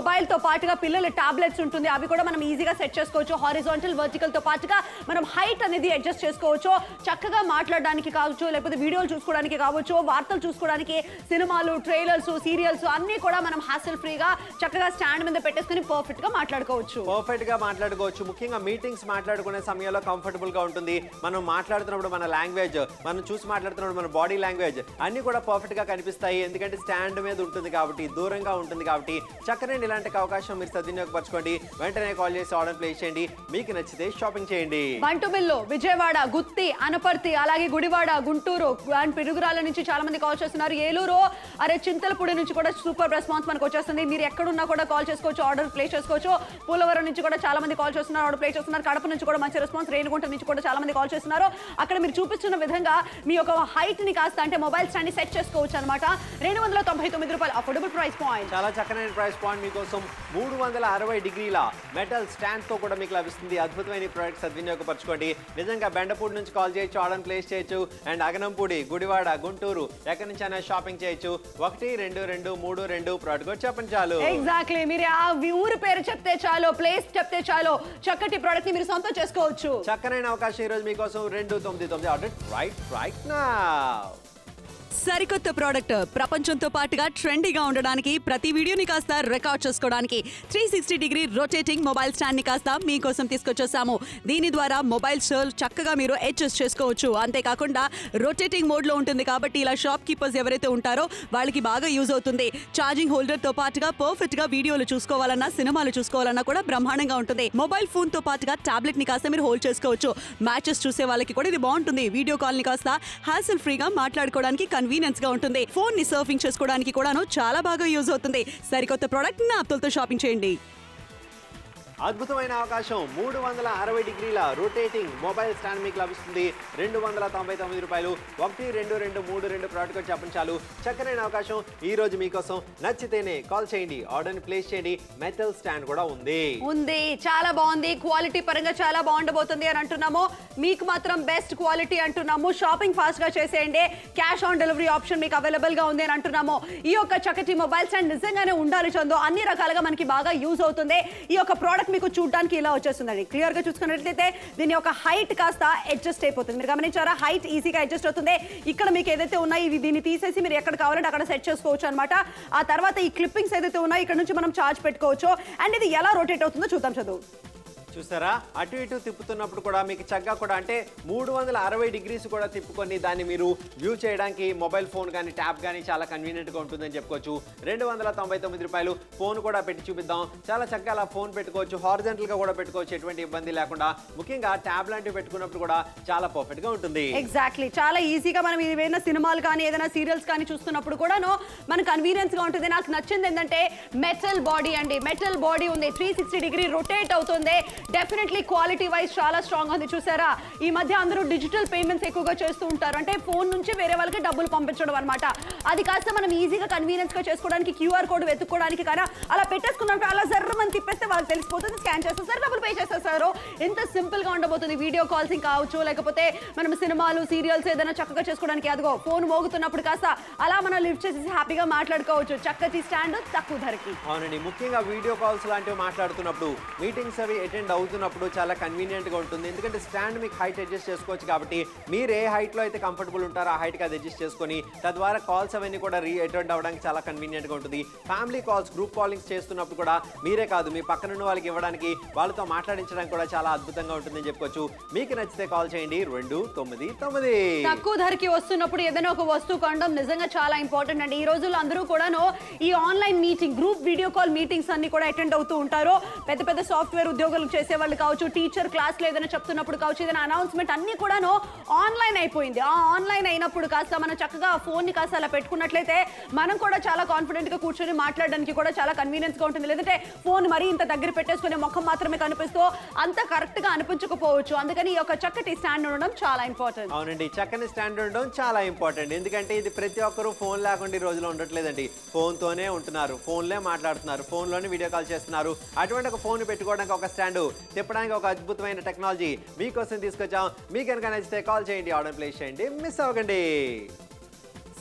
పాటుగా పిల్లల టాబ్లెట్స్ ఉంటుంది అవి కూడా మనం ఈజీగా సెట్ చేసుకోవచ్చు హారిజాంటల్ వర్టికల్ తో పాటుగా మనం హైట్ అనేది అడ్జస్ట్ చేసుకోవచ్చు చక్కగా మాట్లాడడానికి కావచ్చు లేకపోతే వీడియోలు చూసుకోవడానికి కావచ్చు వార్తలు చూసుకోవడానికి సినిమాలు ట్రైలర్స్ సీరియల్స్ అన్ని కూడా మనం హాసిల్ ఫ్రీగా చక్కగా స్టాండ్ మీద పెట్టేసుకుని పర్ఫెక్ట్ గా మాట్లాడుకోవచ్చు పర్ఫెక్ట్ గా మాట్లాడుకోవచ్చు ముఖ్యంగా మీటింగ్స్ మాట్లాడుకునే సమయంలో కంఫర్టబుల్ గా ఉంటుంది మనం మాట్లాడుతున్నప్పుడు మన లాంగ్వేజ్ మనం చూసి మాట్లాడుతున్నప్పుడు మన బాడీ లాంగ్వేజ్ అన్ని కూడా పర్ఫెక్ట్ గా కనిపిస్తాయి ఎందుకంటే స్టాండ్ మీద ఉంటుంది కాబట్టి దూరంగా ఉంటుంది కాబట్టి చక్కనండి ఇలాంటి అవకాశం మీరు సద్వినియోగపరచుకోండి వెంటనే కాల్ చేసి ఆర్డర్ ప్లేస్ చేయండి మీకు నచ్చితే షాపింగ్ చేయండి బంటుబిల్లు విజయవాడ గుత్తి అనపర్తి అలాగే గుడివాడ గుంటూరు అండ్ పిరుగురాల నుంచి చాలా మంది కాల్ చేస్తున్నారు ఏలూరు అరే చింతలపూడి నుంచి కూడా సూపర్ రెస్పాన్స్ మనకు వచ్చేస్తుంది మీరు ఎక్కడున్నా కూడా కాల్ చేసుకోవచ్చు ఆర్డర్ ప్లేస్ చేసుకోవచ్చు పోలవరం నుంచి కూడా చాలా మంది కాల్ చేస్తున్నారు ఆర్డర్ ప్లేస్ చేస్తున్నారు కడప నుంచి కూడా మంచి రెస్పాన్స్ రేణిగుంట నుంచి కూడా చాలా మంది కాల్ చేస్తున్నారు అక్కడ మీరు చూపిస్తున్న విధంగా మీ యొక్క హైట్ ని కాస్త అంటే మొబైల్ స్టాండ్ ని సెట్ చేసుకోవచ్చు అనమాట రెండు వందల తొంభై తొమ్మిది రూపాయలు అఫోర్డబుల్ ప్రైస్ పాయింట్ చాలా చక్కనైన ప్రైస్ పాయింట్ మీకోసం మూడు వందల అరవై డిగ్రీల మెటల్ స్టాండ్ తో కూడా మీకు లభిస్తుంది అద్భుతమైన ఈ ప్రోడక్ట్ సద్వినియోగపరచుకోండి నిజంగా బెండపూడి నుంచి కాల్ చేయొచ్చు ఆర్డర్ ప్లేస్ చేయొచ్చు అండ్ అగనంపూడి గుడివాడ గుంటూరు ఎక్కడి నుంచి అయినా షాపింగ్ చేయొచ్చు ఒకటి రెండు రెండు మూడు రెండు ప్రోడక్ట్ కూడా చెప్పండి చాలు ఎగ్జాక్ట్లీ మీరు ఆ ఊరు పేరు చెప్తే చాలు ప్లేస్ చెప్తే చాలు చక్కటి ప్రోడక్ట్ ని మీరు సొంతం చేసుకోవచ్చు చక్కనైన అవకాశం ఈ రోజు మీకోసం రెండు తొమ్మిది తొమ్మిది ఆర్డర్ రైట్ రైట్ నా సరికొత్త ప్రోడక్ట్ ప్రపంచంతో పాటుగా ట్రెండీగా ఉండడానికి ప్రతి వీడియోని కాస్త రికార్డ్ చేసుకోవడానికి three sixty degree rotating mobile stand ని కాస్త మీకోసం తీసుకొచ్చేసాము దీని ద్వారా మొబైల్ షోల్ చక్కగా మీరు అడ్జస్ట్ చేసుకోవచ్చు అంతేకాకుండా రొటేటింగ్ మోడ్ లో ఉంటుంది కాబట్టి ఇలా షాప్ కీపర్స్ ఎవరైతే ఉంటారో వాళ్ళకి బాగా యూజ్ అవుతుంది ఛార్జింగ్ హోల్డర్ తో పాటుగా పర్ఫెక్ట్ గా వీడియోలు చూసుకోవాలన్నా సినిమాలు చూసుకోవాలన్నా కూడా బ్రహ్మాండంగా ఉంటుంది మొబైల్ ఫోన్ తో పాటుగా టాబ్లెట్ ని కాస్త మీరు హోల్డ్ చేసుకోవచ్చు మ్యాచెస్ చూసే వాళ్ళకి కూడా ఇది బాగుంటుంది వీడియో కాల్ ని కాస్త హ్యాసిల్ ఫ్రీగా మాట్లాడుకోవడానికి కన్వీనియన్స్ గా ఉంటుంది ఫోన్ ని సర్ఫింగ్ చేసుకోవడానికి కూడాను చాలా బాగా యూజ్ అవుతుంది సరికొత్త ప్రోడక్ట్ నా అప్తలతో షాపింగ్ చేయండి అద్భుతమైన అవకాశం మూడు వందల అరవై డిగ్రీల రొటేటింగ్ మొబైల్ స్టాండ్ మీకు లభిస్తుంది రెండు వందల తొంభై తొమ్మిది రూపాయలు ఒకటి రెండు రెండు మూడు రెండు ప్రోడక్ట్ వచ్చి చెప్పండి చాలు చక్కనైన అవకాశం ఈ రోజు మీకోసం నచ్చితేనే కాల్ చేయండి ఆర్డర్ని ప్లేస్ చేయండి మెటల్ స్టాండ్ కూడా ఉంది ఉంది చాలా బాగుంది క్వాలిటీ పరంగా చాలా బాగుండబోతుంది అని అంటున్నాము మీకు మాత్రం బెస్ట్ క్వాలిటీ అంటున్నాము షాపింగ్ ఫాస్ట్ గా చేసేయండి క్యాష్ ఆన్ డెలివరీ ఆప్షన్ మీకు అవైలబుల్ గా ఉంది అని అంటున్నాము ఈ యొక్క చక్కటి మొబైల్ స్టాండ్ నిజంగానే ఉండాలి చందో అన్ని రకాలుగా మనకి బాగా యూజ్ అవుతుంది ఈ యొక్క ప్రోడక్ట్ మీకు చూడడానికి ఇలా వచ్చేస్తుందండి క్లియర్ గా చూసుకున్నట్లయితే దీని యొక్క హైట్ కాస్త అడ్జస్ట్ అయిపోతుంది మీరు గమనించారా హైట్ ఈజీగా అడ్జస్ట్ అవుతుంది ఇక్కడ మీకు ఏదైతే ఉన్నాయో ఇవి దీన్ని తీసేసి మీరు ఎక్కడ కావాలంటే అక్కడ సెట్ చేసుకోవచ్చు అనమాట ఆ తర్వాత ఈ క్లిప్పింగ్స్ ఏదైతే ఉన్నాయో ఇక్కడ నుంచి మనం చార్జ్ పెట్టుకోవచ్చు అండ్ ఇది ఎలా రొటేట్ అవుతుందో చూద్దాం చదువు చూసారా అటు ఇటు తిప్పుతున్నప్పుడు కూడా మీకు చక్కగా కూడా అంటే మూడు వందల అరవై డిగ్రీస్ కూడా తిప్పుకొని దాన్ని మీరు వ్యూ చేయడానికి మొబైల్ ఫోన్ కానీ ట్యాబ్ కానీ చాలా కన్వీనియంట్ గా ఉంటుందని చెప్పుకోవచ్చు రెండు వందల తొంభై తొమ్మిది రూపాయలు ఫోన్ కూడా పెట్టి చూపిద్దాం చాలా చక్కగా అలా ఫోన్ పెట్టుకోవచ్చు హారిజెంటల్ గా కూడా పెట్టుకోవచ్చు ఎటువంటి ఇబ్బంది లేకుండా ముఖ్యంగా ట్యాబ్ లాంటివి పెట్టుకున్నప్పుడు కూడా చాలా పర్ఫెక్ట్ గా ఉంటుంది ఎగ్జాక్ట్లీ చాలా ఈజీగా మనం ఏదైనా సినిమాలు కానీ ఏదైనా సీరియల్స్ కానీ చూస్తున్నప్పుడు కూడాను మన కన్వీనియన్స్ గా ఉంటుంది నాకు నచ్చింది ఏంటంటే మెటల్ బాడీ అండి మెటల్ బాడీ ఉంది త్రీ సిక్స్టీ డిగ్రీ రొటేట్ అవుతుంది డెఫినెట్లీ క్వాలిటీ వైజ్ చాలా స్ట్రాంగ్ ఉంది చూసారా ఈ మధ్య అందరూ డిజిటల్ పేమెంట్స్ ఎక్కువగా చేస్తూ ఉంటారు అంటే ఫోన్ నుంచి వేరే వాళ్ళకి డబ్బులు పంపించడం అనమాట అది కాస్త మనం ఈజీగా కన్వీనియన్స్ గా చేసుకోవడానికి క్యూఆర్ కోడ్ వెతుక్కోవడానికి కానీ అలా పెట్టేసుకున్నప్పుడు అలా జర్రమని తిప్పేస్తే వాళ్ళకి తెలిసిపోతుంది స్కాన్ చేస్తారు డబ్బులు పే చేసేస్తారు ఎంత సింపుల్ గా ఉండబోతుంది వీడియో కాల్సింగ్ కావచ్చు లేకపోతే మనం సినిమాలు సీరియల్స్ ఏదైనా చక్కగా చేసుకోవడానికి అదిగో ఫోన్ మోగుతున్నప్పుడు కాస్త అలా మనం లిఫ్ట్ చేసేసి హ్యాపీగా మాట్లాడుకోవచ్చు చక్కటి స్టాండ్ తక్కువ ధరకి అవునండి ముఖ్యంగా వీడియో కాల్స్ లాంటివి మాట్లాడుతున్నప్పుడు మీటింగ్స్ అవి అటెండ్ అవుతున్నప్పుడు చాలా కన్వీనియంట్ గా ఉంటుంది ఎందుకంటే స్టాండ్ మీకు హైట్ అడ్జస్ట్ చేసుకోవచ్చు కాబట్టి మీరు ఏ హైట్ లో అయితే కంఫర్టబుల్ ఉంటారో ఆ హైట్ కి అది అడ్జస్ట్ చేసుకొని తద్వారా కాల్స్ అవన్నీ కూడా రీ అటెండ్ అవ్వడానికి చాలా కన్వీనియంట్ గా ఉంటుంది ఫ్యామిలీ కాల్స్ గ్రూప్ కాలింగ్స్ చేస్తున్నప్పుడు కూడా మీరే కాదు మీ పక్కన ఉన్న వాళ్ళకి ఇవ్వడానికి వాళ్ళతో మాట్లాడించడానికి కూడా చాలా అద్భుతంగా ఉంటుందని చెప్పుకోవచ్చు మీకు నచ్చితే కాల్ చేయండి రెండు తొమ్మిది తొమ్మిది తక్కువ ధరకి వస్తున్నప్పుడు ఏదైనా ఒక వస్తువు కొనడం నిజంగా చాలా ఇంపార్టెంట్ అండి ఈ రోజుల్లో అందరూ కూడాను ఈ online meeting group video call meetings అన్ని కూడా అటెండ్ అవుతూ ఉంటారు పెద్ద పెద్ద సాఫ్ట్వేర్ ఉద్యోగులు చేసే వాళ్ళు కావచ్చు టీచర్ క్లాస్ లో ఏదైనా చెప్తున్నప్పుడు కావచ్చు ఏదైనా అనౌన్స్మెంట్ అన్ని కూడాను ఆన్లైన్ అయిపోయింది ఆ ఆన్లైన్ అయినప్పుడు కాస్త మనం చక్కగా ఆ ఫోన్ ని కాస్త అలా పెట్టుకున్నట్లయితే మనం కూడా చాలా కాన్ఫిడెంట్ గా కూర్చొని మాట్లాడడానికి కూడా చాలా కన్వీనియన్స్ గా ఉంటుంది లేదంటే ఫోన్ మరీ ఇంత దగ్గర పెట్టేసుకునే ముఖం మాత్రమే కనిపిస్తూ అంత కరెక్ట్ గా అనిపించకపోవచ్చు అందుకని ఈ యొక్క చక్కటి స్టాండ్ ఉండడం చాలా ఇంపార్టెంట్ అవునండి చక్కని స్టాండ్ ఉండడం చాలా ఇంపార్టెంట్ ఎందుకంటే ఇది ప్రతి ఒక్కరూ ఫోన్ లేకుండా ఈ రోజులో ఉండట్లేదండి ఫోన్ తోనే ఉంటున్నారు ఫోన్లే మాట్లాడుతున్నారు ఫోన్ లోనే వీడియో కాల్ చేస్తున్నారు అటువంటి ఒక ఫోన్ పెట్టుకోవడానికి ఒక స్టాండ్ తిప్పడానికి ఒక అద్భుతమైన టెక్నాలజీ మీకోసం తీసుకొచ్చాం మీకు కనుక నచ్చితే కాల్ చేయండి ఆర్డర్ ప్లేస్ చేయండి మిస్ అవ్వకండి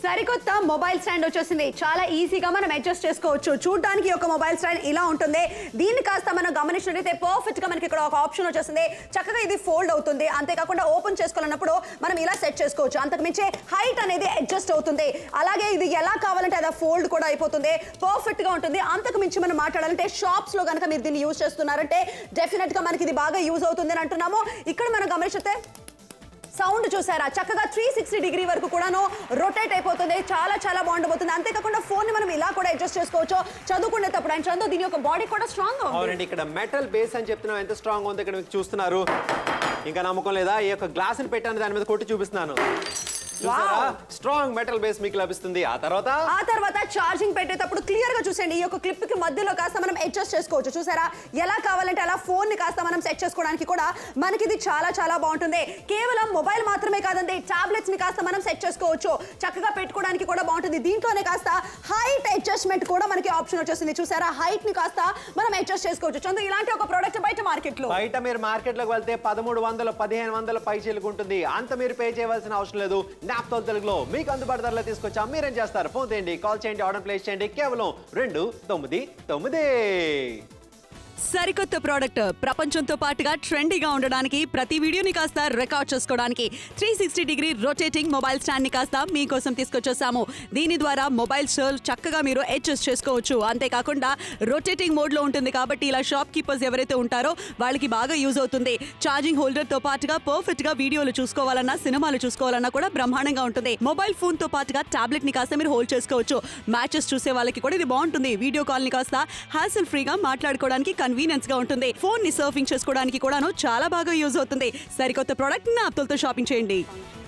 సరికొత్త మొబైల్ స్టాండ్ వచ్చేసింది చాలా ఈజీగా మనం అడ్జస్ట్ చేసుకోవచ్చు చూడడానికి ఒక మొబైల్ స్టాండ్ ఇలా ఉంటుంది దీన్ని కాస్త మనం గమనించినట్లయితే పర్ఫెక్ట్ గా మనకి ఇక్కడ ఒక ఆప్షన్ వచ్చేసింది చక్కగా ఇది ఫోల్డ్ అవుతుంది అంతేకాకుండా ఓపెన్ చేసుకోవాలన్నప్పుడు మనం ఇలా సెట్ చేసుకోవచ్చు అంతకు మించి హైట్ అనేది అడ్జస్ట్ అవుతుంది అలాగే ఇది ఎలా కావాలంటే అలా ఫోల్డ్ కూడా అయిపోతుంది పర్ఫెక్ట్ గా ఉంటుంది అంతకు మించి మనం మాట్లాడాలంటే షాప్స్ లో కనుక మీరు దీన్ని యూజ్ చేస్తున్నారంటే డెఫినెట్ గా మనకి ఇది బాగా యూజ్ అవుతుంది అని అంటున్నాము ఇక్కడ మనం గమనిస్తే సౌండ్ చూసారా చక్కగా త్రీ సిక్స్టీ డిగ్రీ వరకు కూడాను రొటేట్ అయిపోతుంది చాలా చాలా బాగుండబోతుంది అంతేకాకుండా ఫోన్ ని మనం ఇలా కూడా అడ్జస్ట్ చేసుకోవచ్చు చదువుకునేటప్పుడు అండ్ చదువు దీని యొక్క బాడీ కూడా స్ట్రాంగ్ ఉంది అవునండి ఇక్కడ మెటల్ బేస్ అని చెప్తున్నాం ఎంత స్ట్రాంగ్ ఉంది ఇక్కడ మీకు చూస్తున్నారు ఇంకా నమ్మకం లేదా ఈ యొక్క గ్లాస్ ని పెట్టాను దాని మీద కొట్టి చూపిస్తున్నాను చూసారా స్ట్రాంగ్ మెటల్ బేస్ మీకు లభిస్తుంది ఆ తర్వాత ఆ తర్వాత ఛార్జింగ్ పెట్టేటప్పుడు క్లియర్ గా చూసండి ఈ యొక్క క్లిప్ కి మధ్యలో కాస్త మనం అడ్జస్ట్ చేసుకోవచ్చు చూసారా ఎలా కావాలంటే అలా ఫోన్ ని కాస్త మనం సెట్ చేసుకోవడానికి కూడా మనకి ఇది చాలా చాలా బాగుంటుంది కేవలం మొబైల్ మాత్రమే కాదండి టాబ్లెట్స్ ని కాస్త మనం సెట్ చేసుకోవచ్చు చక్కగా పెట్టుకోవడానికి కూడా బాగుంటుంది దీంట్లోనే కాస్త హైట్ అడ్జస్ట్మెంట్ కూడా మనకి ఆప్షన్ వచ్చేసింది చూసారా హైట్ ని కాస్త మనం అడ్జస్ట్ చేసుకోవచ్చు చందు ఇలాంటి ఒక ప్రోడక్ట్ బయట మార్కెట్ లో బయట మీరు మార్కెట్ లోకి వెళ్తే పదమూడు వందలు పదిహేను వందల పై ఉంటుంది అంత మీరు పే చేయవలసిన అవసరం లేదు నాప్తో తెలుగులో మీకు అందుబాటు ధరలో తీసుకొచ్చాం మీరేం చేస్తారు ఫోన్ చేయండి కాల్ చేయండి ఆర్డర్ ప్లేస్ చేయండి కేవలం రెండు తొమ్మిది తొమ్మిది సరికొత్త ప్రోడక్ట్ ప్రపంచంతో పాటుగా ట్రెండీగా ఉండడానికి ప్రతి వీడియోని కాస్త రికార్డ్ చేసుకోవడానికి three sixty degree rotating mobile stand ని కాస్త మీకోసం తీసుకొచ్చేసాము దీని ద్వారా మొబైల్ షోల్ చక్కగా మీరు అడ్జస్ట్ చేసుకోవచ్చు అంతేకాకుండా రొటేటింగ్ మోడ్ లో ఉంటుంది కాబట్టి ఇలా షాప్ కీపర్స్ ఎవరైతే ఉంటారో వాళ్ళకి బాగా యూజ్ అవుతుంది ఛార్జింగ్ హోల్డర్ తో పాటుగా పర్ఫెక్ట్ గా వీడియోలు చూసుకోవాలన్నా సినిమాలు చూసుకోవాలన్నా కూడా బ్రహ్మాండంగా ఉంటుంది మొబైల్ ఫోన్ తో పాటుగా టాబ్లెట్ ని కాస్త మీరు హోల్డ్ చేసుకోవచ్చు మ్యాచెస్ చూసే వాళ్ళకి కూడా ఇది బాగుంటుంది వీడియో కాల్ ని కాస్త హ్యాసిల్ ఫ్రీగా మాట్లాడుకోవడానికి కన్వీనియన్స్ గా ఉంటుంది ఫోన్ ని సర్ఫింగ్ చేసుకోవడానికి కూడాను చాలా బాగా యూజ్ అవుతుంది సరికొత్త ప్రోడక్ట్ నా అప్తలతో షాపింగ్ చేయండి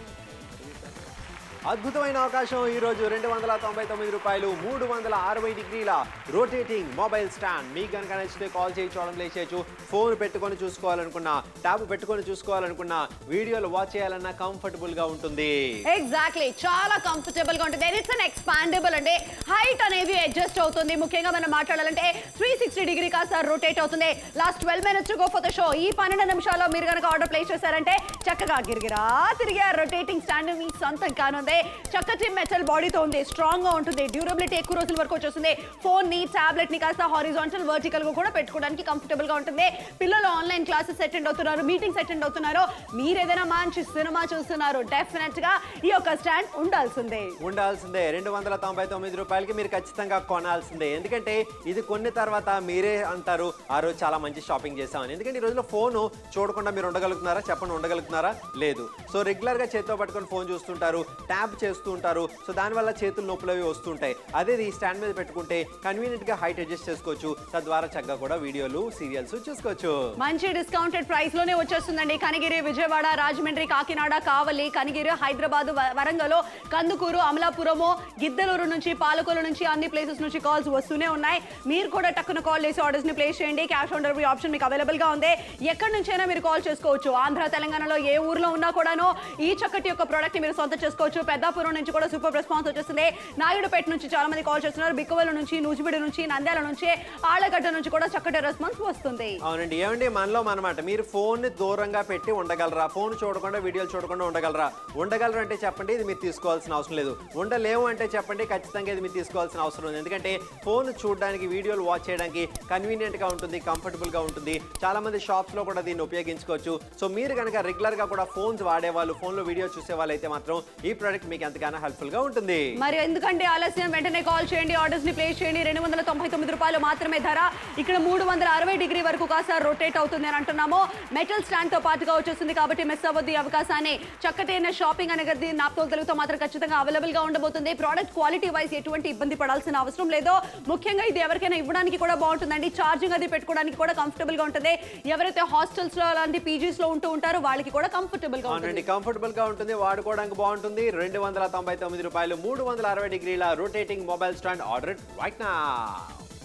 అద్భుతమైన అవకాశం ఈ రోజు రెండు వందల తొంభై తొమ్మిది రూపాయలు మూడు వందల అరవై డిగ్రీల రొటేటింగ్ మొబైల్ స్టాండ్ మీకు కనుక నచ్చితే కాల్ చేయి చూడడం చేయొచ్చు ఫోన్ పెట్టుకొని చూసుకోవాలనుకున్నా ట్యాబ్ పెట్టుకొని చూసుకోవాలనుకున్నా వీడియోలు వాచ్ చేయాలన్నా కంఫర్టబుల్ గా ఉంటుంది ఎగ్జాక్ట్లీ చాలా కంఫర్టబుల్ గా ఉంటుంది ఇట్స్ అన్ ఎక్స్పాండబుల్ అంటే హైట్ అనేది అడ్జస్ట్ అవుతుంది ముఖ్యంగా మనం మాట్లాడాలంటే త్రీ సిక్స్టీ డిగ్రీ కాస్త రొటేట్ అవుతుంది last twelve minutes go for the show ఈ పన్నెండు నిమిషాల్లో మీరు కనుక ఆర్డర్ ప్లేస్ చేశారంటే చక్కగా గిరిగిరా తిరిగి ఆ రొటేటింగ్ స్టాండ్ మీ సొంతం కానుంది చక్కటి మెటల్ బాడీతో ఉంది స్ట్రాంగ్ గా ఉంటుంది డ్యూరబిలిటీ ఎక్కువ రోజుల వరకు వచ్చేస్తుంది ఫోన్ ని టాబ్లెట్ ని కాస్త హారిజాంటల్ వర్టికల్ గా కూడా పెట్టుకోవడానికి కంఫర్టబుల్ గా ఉంటుంది పిల్లలు ఆన్లైన్ క్లాసెస్ అటెండ్ అవుతున్నారు మీటింగ్స్ అటెండ్ అవుతున్నారు మీరు ఏదైనా మంచి సినిమా చూస్తున్నారు డెఫినెట్ గా ఈ యొక్క స్టాండ్ ఉండాల్సిందే ఉండాల్సిందే రెండు వందల తొంభై తొమ్మిది రూపాయలకి మీరు ఖచ్చితంగా కొనాల్సిందే ఎందుకంటే ఇది కొన్ని తర్వాత మీరే అంటారు ఆ రోజు చాలా మంచి షాపింగ్ చేసామని ఎందుకంటే ఈ రోజులో ఫోన్ చూడకుండా మీరు ఉండగలుగుతున్నారా చెప్పండి ఉండగలుగుతున్నారా లేదు సో రెగ్యులర్ గా చేతితో పట్టుకొని ఫోన్ చూస్తుంటారు ట్యాబ్ చేస్తూ ఉంటారు సో దానివల్ల చేతులు నొప్పులు అవి వస్తుంటాయి అదే ఈ స్టాండ్ మీద పెట్టుకుంటే కన్వీనియంట్ గా హైట్ అడ్జస్ట్ చేసుకోవచ్చు తద్వారా చక్కగా కూడా వీడియోలు సీరియల్స్ చూసుకోవచ్చు మంచి డిస్కౌంటెడ్ ప్రైస్ లోనే వచ్చేస్తుందండి కనిగిరి విజయవాడ రాజమండ్రి కాకినాడ కావలి కనిగిరి హైదరాబాద్ వరంగల్ కందుకూరు అమలాపురము గిద్దలూరు నుంచి పాలకొల్లు నుంచి అన్ని ప్లేసెస్ నుంచి కాల్స్ వస్తూనే ఉన్నాయి మీరు కూడా టక్కున కాల్ చేసి ఆర్డర్స్ ని ప్లేస్ చేయండి క్యాష్ ఆన్ డెలివరీ ఆప్షన్ మీకు అవైలబుల్ గా ఉంది ఎక్కడి నుంచైనా మీరు కాల్ చేసుకోవచ్చు ఆంధ్ర తెలంగాణలో ఏ ఊర్లో ఉన్నా కూడాను ఈ చక్కటి యొక్క ప్రోడక్ట్ ని మీరు సొంత చేసుకోవచ్చు పెద్దాపురం నుంచి కూడా సూపర్ రెస్పాన్స్ వచ్చేస్తుంది నాయుడుపేట నుంచి చాలా మంది కాల్ చేస్తున్నారు బిక్కవల నుంచి నూజిబిడి నుంచి నంద్యాల నుంచి ఆళ్ళగడ్డ నుంచి కూడా చక్కటి రెస్పాన్స్ వస్తుంది అవునండి ఏమండి మనలో మనమాట మీరు ఫోన్ ని దూరంగా పెట్టి ఉండగలరా ఫోన్ చూడకుండా వీడియోలు చూడకుండా ఉండగలరా ఉండగలరు అంటే చెప్పండి ఇది మీరు తీసుకోవాల్సిన అవసరం లేదు ఉండలేము అంటే చెప్పండి ఖచ్చితంగా ఇది మీరు తీసుకోవాల్సిన అవసరం ఉంది ఎందుకంటే ఫోన్ చూడడానికి వీడియోలు వాచ్ చేయడానికి కన్వీనియంట్ గా ఉంటుంది కంఫర్టబుల్ గా ఉంటుంది చాలా మంది షాప్స్ లో కూడా దీన్ని ఉపయోగించుకోవచ్చు సో మీరు కనుక రెగ్యులర్ గా కూడా ఫోన్స్ వాడేవాళ్ళు ఫోన్ లో వీడియో చూసే వాళ్ళు అయితే మాత్రం ఈ ప్రోడక్ట్ మీకు ఎంతగానో హెల్ప్ఫుల్ గా ఉంటుంది మరి ఎందుకంటే ఆలస్యం వెంటనే కాల్ చేయండి ఆర్డర్స్ ని ప్లేస్ చేయండి రెండు వందల తొంభై తొమ్మిది రూపాయలు మాత్రమే ధర ఇక్కడ మూడు వందల అరవై డిగ్రీ వరకు కాస్త రొటేట్ అవుతుంది అని అంటున్నాము మెటల్ స్టాండ్ తో పాటుగా వచ్చేస్తుంది కాబట్టి మిస్ అవ్వద్దు ఈ అవకాశాన్ని చక్కటైన షాపింగ్ అనేది నాప్తోల్ తెలుగుతో మాత్రం ఖచ్చితంగా అవైలబుల్ గా ఉండబోతుంది ప్రోడక్ట్ క్వాలిటీ వైజ్ ఎటువంటి ఇబ్బంది పడాల్సిన అవసరం లేదు ముఖ్యంగా ఇది ఎవరికైనా ఇవ్వడానికి కూడా బాగుంటుందండి ఛార్జింగ్ అది పెట్టుకోవడానికి కూడా కంఫర్టబుల్ గా ఉంటుంది ఎవరైతే హాస్టల్స్ లో అలాంటి పీజీస్ లో ఉంటూ ఉంటారో వాళ్ళకి కూడా కంఫర్టబుల్ గా ఉంటుంది అవునండి కంఫర్టబుల్ గా ఉంటుంది వాడుకోవడానికి బాగుంటుంది రెండు వందల తొంభై తొమ్మిది రూపాయలు మూడు వందల అరవై డిగ్రీల rotating mobile stand order right నా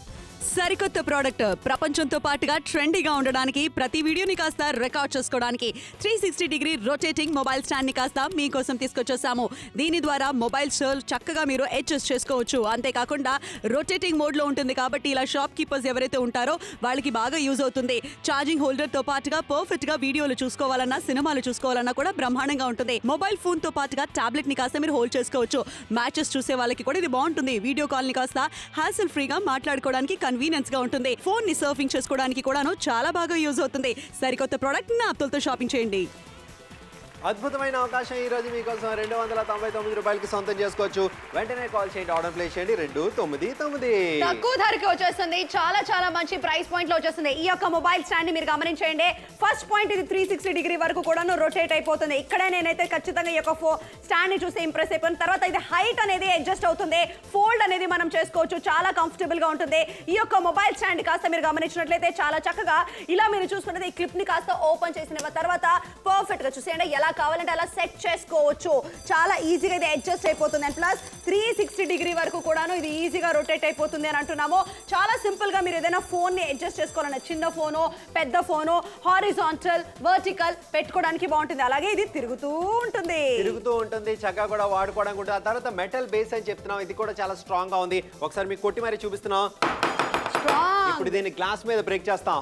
సరికొత్త ప్రోడక్ట్ ప్రపంచంతో పాటుగా ట్రెండీగా ఉండడానికి ప్రతి వీడియోని కాస్త రికార్డ్ చేసుకోవడానికి three sixty degree rotating mobile stand ని కాస్త మీకోసం తీసుకొచ్చేసాము దీని ద్వారా మొబైల్ షోల్ చక్కగా మీరు అడ్జస్ట్ చేసుకోవచ్చు అంతేకాకుండా రొటేటింగ్ మోడ్ లో ఉంటుంది కాబట్టి ఇలా షాప్ కీపర్స్ ఎవరైతే ఉంటారో వాళ్ళకి బాగా యూజ్ అవుతుంది ఛార్జింగ్ హోల్డర్ తో పాటుగా పర్ఫెక్ట్ గా వీడియోలు చూసుకోవాలన్నా సినిమాలు చూసుకోవాలన్నా కూడా బ్రహ్మాండంగా ఉంటుంది మొబైల్ ఫోన్ తో పాటుగా టాబ్లెట్ ని కాస్త మీరు హోల్డ్ చేసుకోవచ్చు మ్యాచెస్ చూసే వాళ్ళకి కూడా ఇది బాగుంటుంది వీడియో కాల్ ని కాస్త హ్యాసిల్ ఫ్రీగా మాట్లాడుకోవడానికి కన్వీనియన్స్ గా ఉంటుంది ఫోన్ ని సర్ఫింగ్ చేసుకోవడానికి కూడాను చాలా బాగా యూజ్ అవుతుంది సరికొత్త ప్రోడక్ట్ నా అప్తలతో షాపింగ్ చేయండి అద్భుతమైన అవకాశం ఈ రోజు మీకోసం రెండు వందల తొంభై తొమ్మిది రూపాయలకి సొంతం చేసుకోవచ్చు వెంటనే కాల్ చేయండి ఆర్డర్ ప్లేస్ చేయండి రెండు తొమ్మిది తొమ్మిది తక్కువ ధరకి వచ్చేస్తుంది చాలా చాలా మంచి ప్రైస్ పాయింట్ లో వచ్చేస్తుంది ఈ యొక్క మొబైల్ స్టాండ్ ని మీరు గమనించండి ఫస్ట్ పాయింట్ ఇది త్రీ సిక్స్టీ డిగ్రీ వరకు కూడాను రొటేట్ అయిపోతుంది ఇక్కడే నేనైతే ఖచ్చితంగా ఈ యొక్క ఫో స్టాండ్ ని చూసి ఇంప్రెస్ అయిపోయిన తర్వాత ఇది హైట్ అనేది అడ్జస్ట్ అవుతుంది ఫోల్డ్ అనేది మనం చేసుకోవచ్చు చాలా కంఫర్టబుల్ గా ఉంటుంది ఈ యొక్క మొబైల్ స్టాండ్ కాస్త మీరు గమనించినట్లయితే చాలా చక్కగా ఇలా మీరు చూసుకున్నది ఈ క్లిప్ ని కాస్త ఓపెన్ చేసిన తర్వాత పర్ఫెక్ట్ గా చూసేయండి ఎలా కావాలంటే అలా సెట్ చేసుకోవచ్చు చాలా ఈజీగా ఇది అడ్జస్ట్ అయిపోతుంది and plus three sixty degree వరకు కూడాను ఇది ఈజీగా రొటేట్ అయిపోతుంది అని అంటున్నాము చాలా సింపుల్ గా మీరు ఏదైనా ఫోన్ ని అడ్జస్ట్ చేసుకోవాలన్న చిన్న ఫోను పెద్ద ఫోను హారిజాంటల్ వర్టికల్ పెట్టుకోవడానికి బాగుంటుంది అలాగే ఇది తిరుగుతూ ఉంటుంది తిరుగుతూ ఉంటుంది చక్కగా కూడా వాడుకోవడానికి ఉంటుంది ఆ తర్వాత మెటల్ బేస్ అని చెప్తున్నాం ఇది కూడా చాలా స్ట్రాంగ్ గా ఉంది ఒకసారి మీకు కొట్టి మరి చూపిస్తున్నాం స్ట్రాంగ్ ఇప్పుడు దీన్ని గ్లాస్ మీద బ్రేక్ చేస్తాం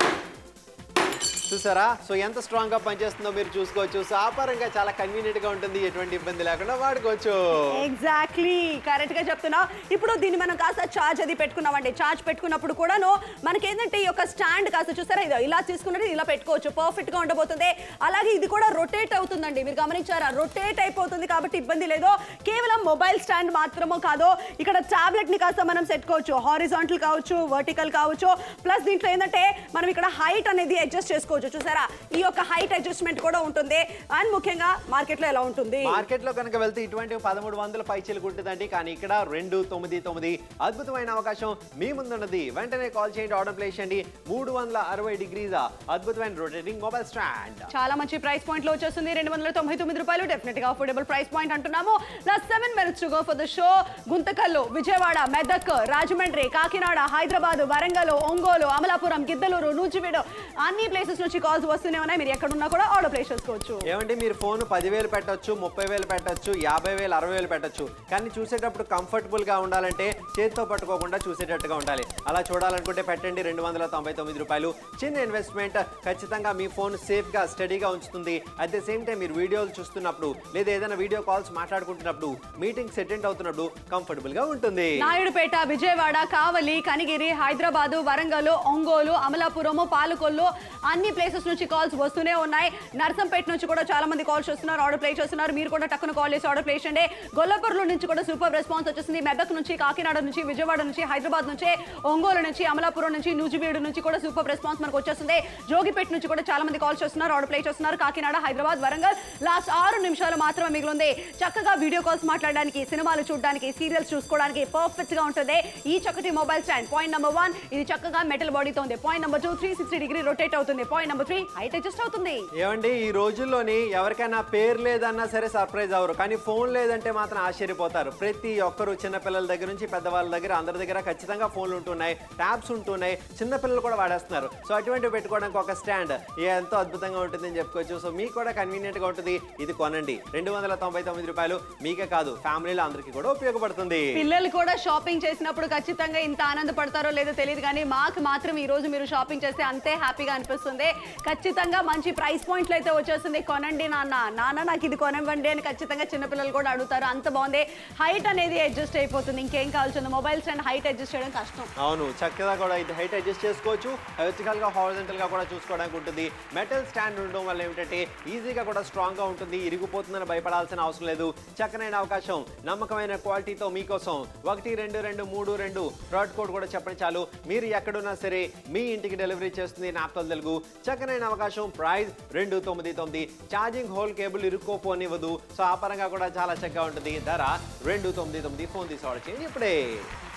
చూసారా సో ఎంత స్ట్రాంగ్ గా పనిచేస్తుందో మీరు చూసుకోవచ్చు సో ఆపారంగా చాలా కన్వీనియంట్ గా ఉంటుంది ఎటువంటి ఇబ్బంది లేకుండా వాడుకోవచ్చు ఎగ్జాక్ట్లీ కరెక్ట్ గా చెప్తున్నా ఇప్పుడు దీన్ని మనం కాస్త చార్జ్ అది పెట్టుకున్నామండి చార్జ్ పెట్టుకున్నప్పుడు కూడాను మనకి ఏంటంటే ఈ యొక్క స్టాండ్ కాస్త చూసారా ఇది ఇలా తీసుకున్నది ఇలా పెట్టుకోవచ్చు పర్ఫెక్ట్ గా ఉండబోతుంది అలాగే ఇది కూడా రొటేట్ అవుతుందండి మీరు గమనించారా రొటేట్ అయిపోతుంది కాబట్టి ఇబ్బంది లేదు కేవలం మొబైల్ స్టాండ్ మాత్రమో కాదు ఇక్కడ టాబ్లెట్ ని కాస్త మనం సెట్టుకోవచ్చు హారిజాంటల్ కావచ్చు వర్టికల్ కావచ్చు ప్లస్ దీంట్లో ఏంటంటే మనం ఇక్కడ హైట్ అనేది అడ్జస్ట్ చేసుకోవచ్చు చూసారా ఈ యొక్క హైట్ అడ్జస్ట్మెంట్ కూడా ఉంటుంది అండ్ ముఖ్యంగా మార్కెట్ లో ఎలా ఉంటుంది మార్కెట్ లో కనుక వెళ్తే ఇటువంటి పదమూడు వందల పైచీలకు ఉంటుందండి కానీ ఇక్కడ రెండు తొమ్మిది తొమ్మిది అద్భుతమైన అవకాశం మీ ముందున్నది వెంటనే కాల్ చేయండి ఆర్డర్ ప్లేస్ చేయండి మూడు వందల అరవై డిగ్రీస్ అద్భుతమైన రొటేటింగ్ మొబైల్ స్టాండ్ చాలా మంచి ప్రైస్ పాయింట్ లో వచ్చేస్తుంది రెండు వందల తొంభై తొమ్మిది రూపాయలు డెఫినెట్ గా అఫోర్డబుల్ ప్రైస్ పాయింట్ అంటున్నాము last seven minutes to go for the show Guntakal Vijayawada Medak Rajahmundry Kakinada Hyderabad Warangal Ongole Amalapuram Giddalur Nuzvid అన్ని ప్లేసెస్ నుంచి కాల్స్ వస్తూనే ఉన్నాయి మీరు ఎక్కడున్నా కూడా ఆర్డర్ ప్లేస్ చేసుకోవచ్చు ఏమంటే మీరు ఫోన్ పదివేలు పెట్టొచ్చు ముప్పై వేలు పెట్టొచ్చు యాభై వేలు అరవై వేలు పెట్టొచ్చు కానీ చూసేటప్పుడు కంఫర్టబుల్ గా ఉండాలంటే చేతితో పట్టుకోకుండా చూసేటట్టుగా ఉండాలి అలా చూడాలనుకుంటే పెట్టండి రెండు వందల తొంభై తొమ్మిది రూపాయలు చిన్న ఇన్వెస్ట్మెంట్ ఖచ్చితంగా మీ ఫోన్ సేఫ్ గా స్టడీగా ఉంచుతుంది అట్ ద సేమ్ టైం మీరు వీడియోలు చూస్తున్నప్పుడు లేదా ఏదైనా వీడియో కాల్స్ మాట్లాడుకుంటున్నప్పుడు మీటింగ్స్ అటెండ్ అవుతున్నప్పుడు కంఫర్టబుల్ గా ఉంటుంది నాయుడుపేట విజయవాడ కావలి కనిగిరి హైదరాబాదు వరంగల్ ఒంగోలు అమలాపురము పాలకొల్లు అన్ని ప్లేసెస్ నుంచి కాల్స్ వస్తూనే ఉన్నాయి నర్సంపేట నుంచి కూడా చాలా మంది కాల్స్ చేస్తున్నారు ఆర్డర్ ప్లేస్ చేస్తున్నారు మీరు కూడా టక్కున కాల్ చేసి ఆర్డర్ ప్లేస్ చేయండి గొల్లపూర్లో నుంచి కూడా సూపర్ రెస్పాన్స్ వచ్చేసింది మెదక్ నుంచి కాకినాడ నుంచి విజయవాడ నుంచి హైదరాబాద్ నుంచి ఒంగోలు నుంచి అమలాపురం నుంచి నూజివీడు నుంచి కూడా సూపర్ రెస్పాన్స్ మనకు వచ్చేస్తుంది జోగిపేట నుంచి కూడా చాలా మంది కాల్స్ చేస్తున్నారు ఆర్డర్ ప్లేస్ చేస్తున్నారు కాకినాడ హైదరాబాద్ వరంగల్ లాస్ట్ ఆరు నిమిషాలు మాత్రమే మిగిలింది చక్కగా వీడియో కాల్స్ మాట్లాడడానికి సినిమాలు చూడడానికి సీరియల్స్ చూసుకోవడానికి పర్ఫెక్ట్ గా ఉంటుంది ఈ చక్కటి mobile stand point number one ఇది చక్కగా మెటల్ బాడీతో ఉంది point number two three sixty degree rotate అవుతుంది point number three height adjust అవుతుంది ఏమండి ఈ రోజుల్లోని ఎవరికైనా పేరు లేదన్నా సరే సర్ప్రైజ్ అవరు కానీ ఫోన్ లేదంటే మాత్రం ఆశ్చర్యపోతారు ప్రతి ఒక్కరు చిన్నపిల్లల దగ్గర నుంచి పెద్దవాళ్ళ దగ్గర అందరి దగ్గర ఖచ్చితంగా ఫోన్లు ఉంటున్నాయి ట్యాబ్స్ ఉంటున్నాయి చిన్నపిల్లలు కూడా వాడేస్తున్నారు సో అటువంటివి పెట్టుకోవడానికి ఒక స్టాండ్ ఎంతో అద్భుతంగా ఉంటుందని చెప్పుకోవచ్చు సో మీకు కూడా కన్వీనియంట్ గా ఉంటుంది ఇది కొనండి రెండు వందల తొంభై తొమ్మిది రూపాయలు మీకే కాదు ఫ్యామిలీలో అందరికీ కూడా ఉపయోగపడుతుంది పిల్లలు కూడా షాపింగ్ చేసినప్పుడు ఖచ్చితంగా ఇంత ఆనందపడతారో లేదో తెలియదు కానీ మాకు మాత్రం ఈ రోజు మీరు షాపింగ్ చేస్తే అంతే హ్యాపీగా అనిపిస్తుంది ఖచ్చితంగా మంచి ప్రైస్ పాయింట్లు అయితే వచ్చేస్తుంది కొనండి నాన్న నాన్న నాకు ఇది కొనివ్వండి అని ఖచ్చితంగా చిన్నపిల్లలు కూడా అడుగుతారు అంత బాగుంది హైట్ అనేది అడ్జస్ట్ అయిపోతుంది ఇంకేం కావాల్సింది మొబైల్ స్టాండ్ హైట్ అడ్జస్ట్ చేయడం కష్టం అవును చక్కగా కూడా ఇది హైట్ అడ్జస్ట్ చేసుకోవచ్చు వెర్టికల్ గా హారిజంటల్ గా కూడా చూసుకోవడానికి ఉంటుంది మెటల్ స్టాండ్ ఉండడం వల్ల ఏమిటంటే ఈజీగా కూడా స్ట్రాంగ్ గా ఉంటుంది ఇరిగిపోతుందని భయపడాల్సిన అవసరం లేదు చక్కనైన అవకాశం నమ్మకమైన క్వాలిటీతో మీకోసం ఒకటి రెండు రెండు మూడు రెండు ప్రాడక్ట్ కోడ్ కూడా చెప్పండి చాలు మీరు ఎక్కడున్నా సరే మీ ఇంటికి డెలివరీ చేస్తుంది నాప్తల్ తెలుగు చక్కనైన అవకాశం ప్రైస్ రెండు తొమ్మిది తొమ్మిది ఛార్జింగ్ హోల్ కేబుల్ ఇరుక్కోపోనివ్వదు సో ఆ పరంగా కూడా చాలా చక్కగా ఉంటుంది ధర రెండు తొమ్మిది తొమ్మిది ఫోన్ తీసి ఆర్డర్ చేయండి ఇప్పుడే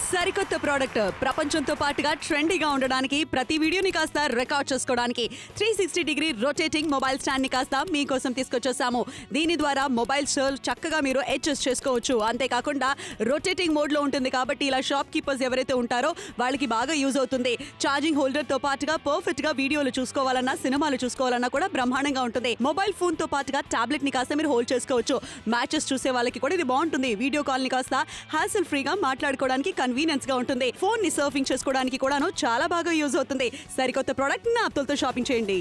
సరికొత్త ప్రోడక్ట్ ప్రపంచంతో పాటుగా ట్రెండీగా ఉండడానికి ప్రతి వీడియోని కాస్త రికార్డ్ చేసుకోవడానికి three sixty degree rotating mobile stand ని కాస్త మీకోసం తీసుకొచ్చేసాము దీని ద్వారా మొబైల్ షోల్ చక్కగా మీరు అడ్జస్ట్ చేసుకోవచ్చు అంతేకాకుండా రొటేటింగ్ మోడ్ లో ఉంటుంది కాబట్టి ఇలా షాప్ కీపర్స్ ఎవరైతే ఉంటారో వాళ్ళకి బాగా యూజ్ అవుతుంది ఛార్జింగ్ హోల్డర్ తో పాటుగా పర్ఫెక్ట్ గా వీడియోలు చూసుకోవాలన్నా సినిమాలు చూసుకోవాలన్నా కూడా బ్రహ్మాండంగా ఉంటుంది మొబైల్ ఫోన్ తో పాటుగా టాబ్లెట్ ని కాస్త మీరు హోల్డ్ చేసుకోవచ్చు మ్యాచెస్ చూసే వాళ్ళకి కూడా ఇది బాగుంటుంది వీడియో కాల్ ని కాస్త హ్యాసిల్ ఫ్రీగా మాట్లాడుకోవడానికి కన్వీనియన్స్ గా ఉంటుంది ఫోన్ ని సర్ఫింగ్ చేసుకోవడానికి కూడాను చాలా బాగా యూజ్ అవుతుంది సరికొత్త ప్రోడక్ట్ నా అప్తలతో షాపింగ్ చేయండి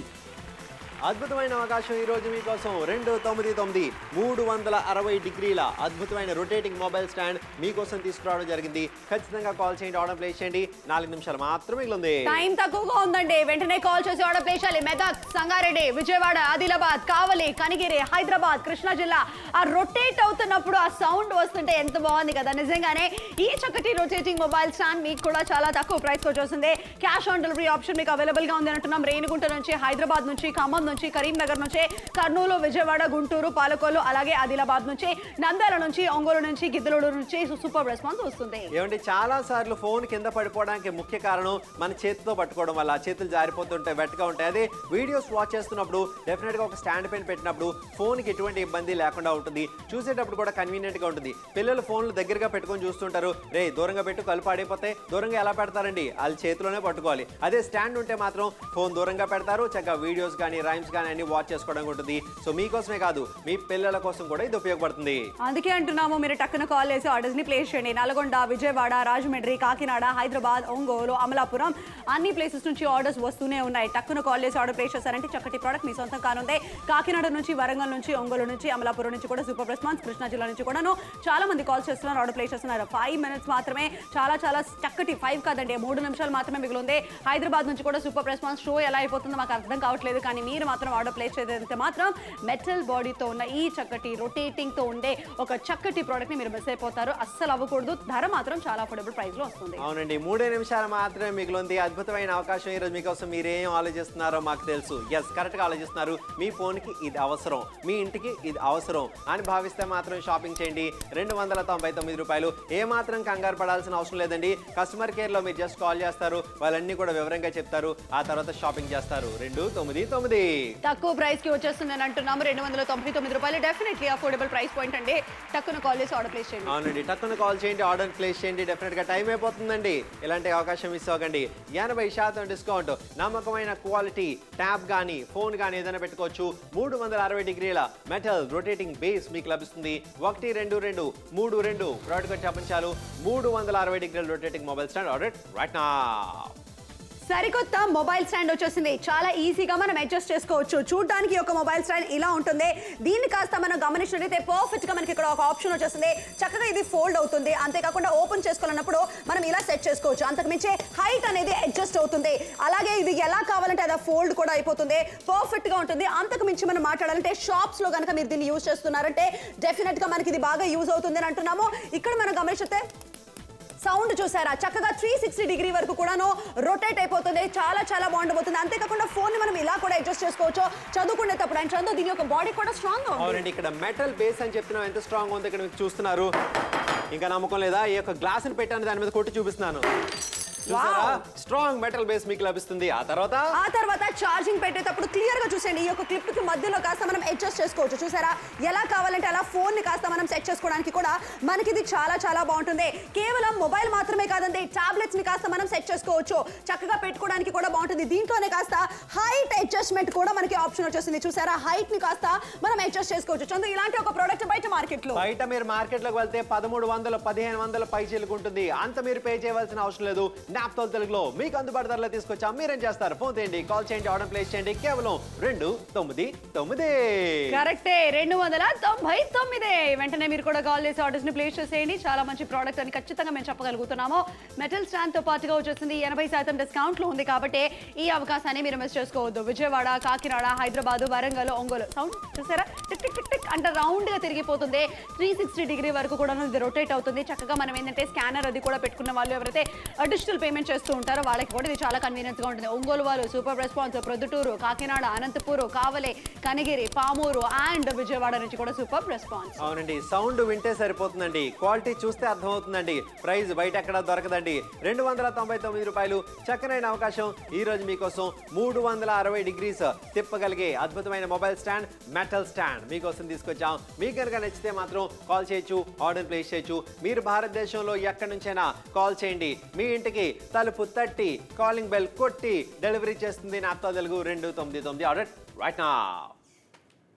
అద్భుతమైన అవకాశం ఈ రోజు మీకోసం రెండు తొమ్మిది తొమ్మిది మూడు వందల అరవై డిగ్రీల అద్భుతమైన రొటేటింగ్ మొబైల్ స్టాండ్ మీకోసం తీసుకురావడం జరిగింది ఖచ్చితంగా కాల్ చేయండి ఆర్డర్ ప్లేస్ చేయండి నాలుగు నిమిషాలు మాత్రమే మిగిలింది టైం తక్కువగా ఉందండి వెంటనే కాల్ చేసి ఆర్డర్ ప్లేస్ చేయాలి మెదక్ సంగారెడ్డి విజయవాడ ఆదిలాబాద్ కావలి కనిగిరి హైదరాబాద్ కృష్ణా జిల్లా ఆ రొటేట్ అవుతున్నప్పుడు ఆ సౌండ్ వస్తుంటే ఎంత బాగుంది కదా నిజంగానే ఈ చక్కటి రొటేటింగ్ మొబైల్ స్టాండ్ మీకు కూడా చాలా తక్కువ ప్రైస్ వచ్చేస్తుంది క్యాష్ ఆన్ డెలివరీ ఆప్షన్ మీకు అవైలబుల్ గా ఉంది అంటున్నాం రేణిగుంట నుంచి హైదరాబాద్ నుంచి ఖమ్మం నుంచి కరీంనగర్ నుంచి కర్నూలు విజయవాడ గుంటూరు పాలకోలు అలాగే ఆదిలాబాద్ నుంచి నంద్యాల నుంచి ఒంగోలు నుంచి గిద్దలూరు నుంచి సూపర్ రెస్పాన్స్ వస్తుంది ఏమంటే చాలా సార్లు ఫోన్ కింద పడిపోవడానికి ముఖ్య కారణం మన చేతితో పట్టుకోవడం వల్ల చేతులు జారిపోతుంటాయి వెట్గా ఉంటాయి అదే వీడియోస్ వాచ్ చేస్తున్నప్పుడు డెఫినెట్ గా ఒక స్టాండ్ పైన పెట్టినప్పుడు ఫోన్ కి ఎటువంటి ఇబ్బంది లేకుండా ఉంటుంది చూసేటప్పుడు కూడా కన్వీనియంట్ గా ఉంటుంది పిల్లలు ఫోన్లు దగ్గరగా పెట్టుకొని చూస్తుంటారు రే దూరంగా పెట్టు కలు పాడైపోతే దూరంగా ఎలా పెడతారండి వాళ్ళ చేతిలోనే పట్టుకోవాలి అదే స్టాండ్ ఉంటే మాత్రం ఫోన్ దూరంగా పెడతారు చక్కగా వీడియోస్ కానీ రైమ్స్ కానీ అన్ని వాచ్ చేసుకోవడానికి ఉంటుంది సో మీకోసమే కాదు మీ పిల్లల కోసం కూడా ఇది ఉపయోగపడుతుంది అందుకే అంటున్నాము మీరు టక్కున కాల్ చేసి ఆర్డర్స్ ని ప్లేస్ చేయండి నల్గొండ విజయవాడ రాజమండ్రి కాకినాడ హైదరాబాద్ ఒంగోలు అమలాపురం అన్ని ప్లేసెస్ నుంచి ఆర్డర్స్ వస్తూనే ఉన్నాయి టక్కున కాల్ చేసి ఆర్డర్ ప్లేస్ చేశారంటే చక్కటి ప్రోడక్ట్ మీ సొంతం కానుంది కాకినాడ నుంచి వరంగల్ నుంచి ఒంగోలు నుంచి అమలాపురం నుంచి కూడా సూపర్ రెస్పాన్స్ కృష్ణా జిల్లా నుంచి కూడాను చాలా మంది కాల్ చేస్తున్నారు ఆర్డర్ ప్లేస్ చేస్తున్నారు ఫైవ్ మినిట్స్ మాత్రమే చాలా చాలా చక్కటి ఫైవ్ కాదండి మూడు నిమిషాలు మాత్రమే మిగిలింది హైదరాబాద్ నుంచి కూడా సూపర్ రెస్పాన్స్ షో ఎలా అయిపోతుందో మాకు అర్థం కావట్లేదు కానీ మీరు మాత్రం ఆర్డర్ ప్లేస్ చేసేదంటే మాత్రం మెటల్ బాడీతో ఉన్న ఈ చక్కటి రొటేటింగ్ తో ఉండే ఒక చక్కటి ప్రోడక్ట్ ని మీరు మిస్ అయిపోతారు అస్సలు అవ్వకూడదు ధర మాత్రం చాలా అఫోర్డబుల్ ప్రైస్ లో వస్తుంది అవునండి మూడే నిమిషాలు మాత్రమే మిగిలింది అద్భుతమైన అవకాశం ఈరోజు మీకోసం మీరేం ఆలోచిస్తున్నారో మాకు తెలుసు ఎస్ కరెక్ట్గా ఆలోచిస్తున్నారు మీ ఫోన్కి ఇది అవసరం మీ ఇంటికి ఇది అవసరం అని భావిస్తే మాత్రం షాపింగ్ చేయండి రెండు వందల తొంభై తొమ్మిది రూపాయలు ఏ మాత్రం కంగారు పడాల్సిన అవసరం లేదండి కస్టమర్ కేర్లో మీరు జస్ట్ కాల్ చేస్తారు వాళ్ళన్నీ కూడా వివరంగా చెప్తారు ఆ తర్వాత షాపింగ్ చేస్తారు రెండు తొమ్మిది తొమ్మిది తక్కువ ప్రైస్ కి వచ్చేస్తుంది అని అంటున్నాము రెండు వందల తొంభై తొమ్మిది రూపాయలు డెఫినెట్లీ అఫోర్డబుల్ ప్రైస్ పాయింట్ అండి టక్కున కాల్ చేసి ఆర్డర్ ప్లేస్ చేయండి అవునండి టక్కున కాల్ చేయండి ఆర్డర్ ప్లేస్ చేయండి డెఫినెట్ గా టైం అయిపోతుందండి ఇలాంటి అవకాశం మిస్ అవ్వకండి ఎనభై శాతం డిస్కౌంట్ నమ్మకమైన క్వాలిటీ ట్యాబ్ కానీ ఫోన్ కానీ ఏదైనా పెట్టుకోవచ్చు మూడు వందల అరవై డిగ్రీల మెటల్ రొటేటింగ్ బేస్ మీకు లభిస్తుంది ఒకటి రెండు రెండు మూడు రెండు ప్రోడక్ట్ వచ్చి ప్రపంచాలు మూడు వందల అరవై డిగ్రీల rotating mobile stand order right నా సరికొత్త మొబైల్ స్టాండ్ వచ్చేసింది చాలా ఈజీగా మనం అడ్జస్ట్ చేసుకోవచ్చు చూడడానికి ఒక మొబైల్ స్టాండ్ ఇలా ఉంటుంది దీన్ని కాస్త మనం గమనించినట్లయితే పర్ఫెక్ట్ గా మనకి ఇక్కడ ఒక ఆప్షన్ వచ్చేసింది చక్కగా ఇది ఫోల్డ్ అవుతుంది అంతేకాకుండా ఓపెన్ చేసుకోవాలన్నప్పుడు మనం ఇలా సెట్ చేసుకోవచ్చు అంతకు మించి హైట్ అనేది అడ్జస్ట్ అవుతుంది అలాగే ఇది ఎలా కావాలంటే అలా ఫోల్డ్ కూడా అయిపోతుంది పర్ఫెక్ట్ గా ఉంటుంది అంతకు మించి మనం మాట్లాడాలంటే షాప్స్ లో కనుక మీరు దీన్ని యూజ్ చేస్తున్నారంటే డెఫినెట్ గా మనకి ఇది బాగా యూజ్ అవుతుంది అని అంటున్నాము ఇక్కడ మనం గమనిస్తే సౌండ్ చూసారా చక్కగా త్రీ సిక్స్టీ డిగ్రీ వరకు కూడాను రొటేట్ అయిపోతుంది చాలా చాలా బాగుండబోతుంది అంతేకాకుండా ఫోన్ మనం ఇలా కూడా అడ్జస్ట్ చేసుకోవచ్చు చదువుకునేటప్పుడు అండ్ చదువు దీని యొక్క బాడీ కూడా స్ట్రాంగ్ ఉంది అవునండి ఇక్కడ మెటల్ బేస్ అని చెప్తున్నాం ఎంత స్ట్రాంగ్ ఉంది ఇక్కడ మీకు చూస్తున్నారు ఇంకా నమ్మకం లేదా ఈ యొక్క గ్లాస్ పెట్టాను దాని మీద కొట్టి చూపిస్తున్నాను చూసారా స్ట్రాంగ్ మెటల్ బేస్ మీకు లభిస్తుంది ఆ తర్వాత ఆ తర్వాత ఛార్జింగ్ పెట్టేటప్పుడు క్లియర్ గా చూసేయండి ఈ యొక్క క్లిప్ కి మధ్యలో కాస్త మనం అడ్జస్ట్ చేసుకోవచ్చు చూసారా ఎలా కావాలంటే అలా ఫోన్ ని కాస్త మనం సెట్ చేసుకోవడానికి కూడా మనకి ఇది చాలా చాలా బాగుంటుంది కేవలం మొబైల్ మాత్రమే కాదండి టాబ్లెట్స్ ని కాస్త మనం సెట్ చేసుకోవచ్చు చక్కగా పెట్టుకోవడానికి కూడా బాగుంటుంది దీంట్లోనే కాస్త హైట్ అడ్జస్ట్మెంట్ కూడా మనకి ఆప్షన్ వచ్చేసింది చూసారా హైట్ ని కాస్త మనం అడ్జస్ట్ చేసుకోవచ్చు చందు ఇలాంటి ఒక ప్రోడక్ట్ బయట మార్కెట్ లో బయట మీరు మార్కెట్ లోకి వెళ్తే పదమూడు వందలు పదిహేను వందల పై ఉంటుంది అంత మీరు పే చేయవలసిన అవసరం లేదు నాప్తోల్ తెలుగులో మీకు అందుబాటు ధరలో తీసుకొచ్చాం మీరేం చేస్తారు ఫోన్ చేయండి కాల్ చేయండి ఆర్డర్ ప్లేస్ చేయండి కేవలం రెండు తొమ్మిది తొమ్మిది కరెక్టే రెండు వందల తొంభై తొమ్మిది వెంటనే మీరు కూడా కాల్ చేసి ఆర్డర్స్ ని ప్లేస్ చేసేయండి చాలా మంచి ప్రోడక్ట్ అని ఖచ్చితంగా మేము చెప్పగలుగుతున్నాము మెటల్ స్టాండ్ తో పాటుగా వచ్చేసింది ఎనభై శాతం డిస్కౌంట్ లో ఉంది కాబట్టి ఈ అవకాశాన్ని మీరు మిస్ చేసుకోవద్దు విజయవాడ కాకినాడ హైదరాబాద్ వరంగల్ ఒంగోలు సౌండ్ చూసారా టిక్ టిక్ టిక్ టిక్ అంటే రౌండ్ గా తిరిగిపోతుంది త్రీ సిక్స్టీ డిగ్రీ వరకు కూడా ఇది రొటేట్ అవుతుంది చక్కగా మనం ఏంటంటే స్కానర్ అది కూడా పెట్టుకున్న వాళ్ళు ఎవరైతే డిజిటల్ పేమెంట్ చేస్తూ ఉంటారో వాళ్ళకి కూడా ఇది చాలా కన్వీనియన్స్ గా ఉంటుంది ఒంగోలు వాళ్ళు super response Proddatur Kakinada Anantapur Kavali Kanigiri Pamuru and Vijayawada నుంచి కూడా సూపర్ రెస్పాన్స్ అవునండి సౌండ్ వింటే సరిపోతుందండి క్వాలిటీ చూస్తే అర్థమవుతుందండి ప్రైస్ బయట ఎక్కడ దొరకదండి రెండు వందల తొంభై తొమ్మిది రూపాయలు చక్కనైన అవకాశం ఈ రోజు మీకోసం మూడు వందల అరవై డిగ్రీస్ తిప్పగలిగే అద్భుతమైన మొబైల్ స్టాండ్ మెటల్ స్టాండ్ మీకోసం తీసుకొచ్చాం మీకు కనుక నచ్చితే మాత్రం కాల్ చేయొచ్చు ఆర్డర్ ప్లేస్ చేయొచ్చు మీరు భారతదేశంలో ఎక్కడి నుంచైనా కాల్ చేయండి మీ ఇంటికి తలుపు తట్టి కాలింగ్ బెల్ కొట్టి డెలివరీ చేస్తుంది నాతో తెలుగు రెండు తొమ్మిది తొమ్మిది ఆర్డర్ రైట్ నా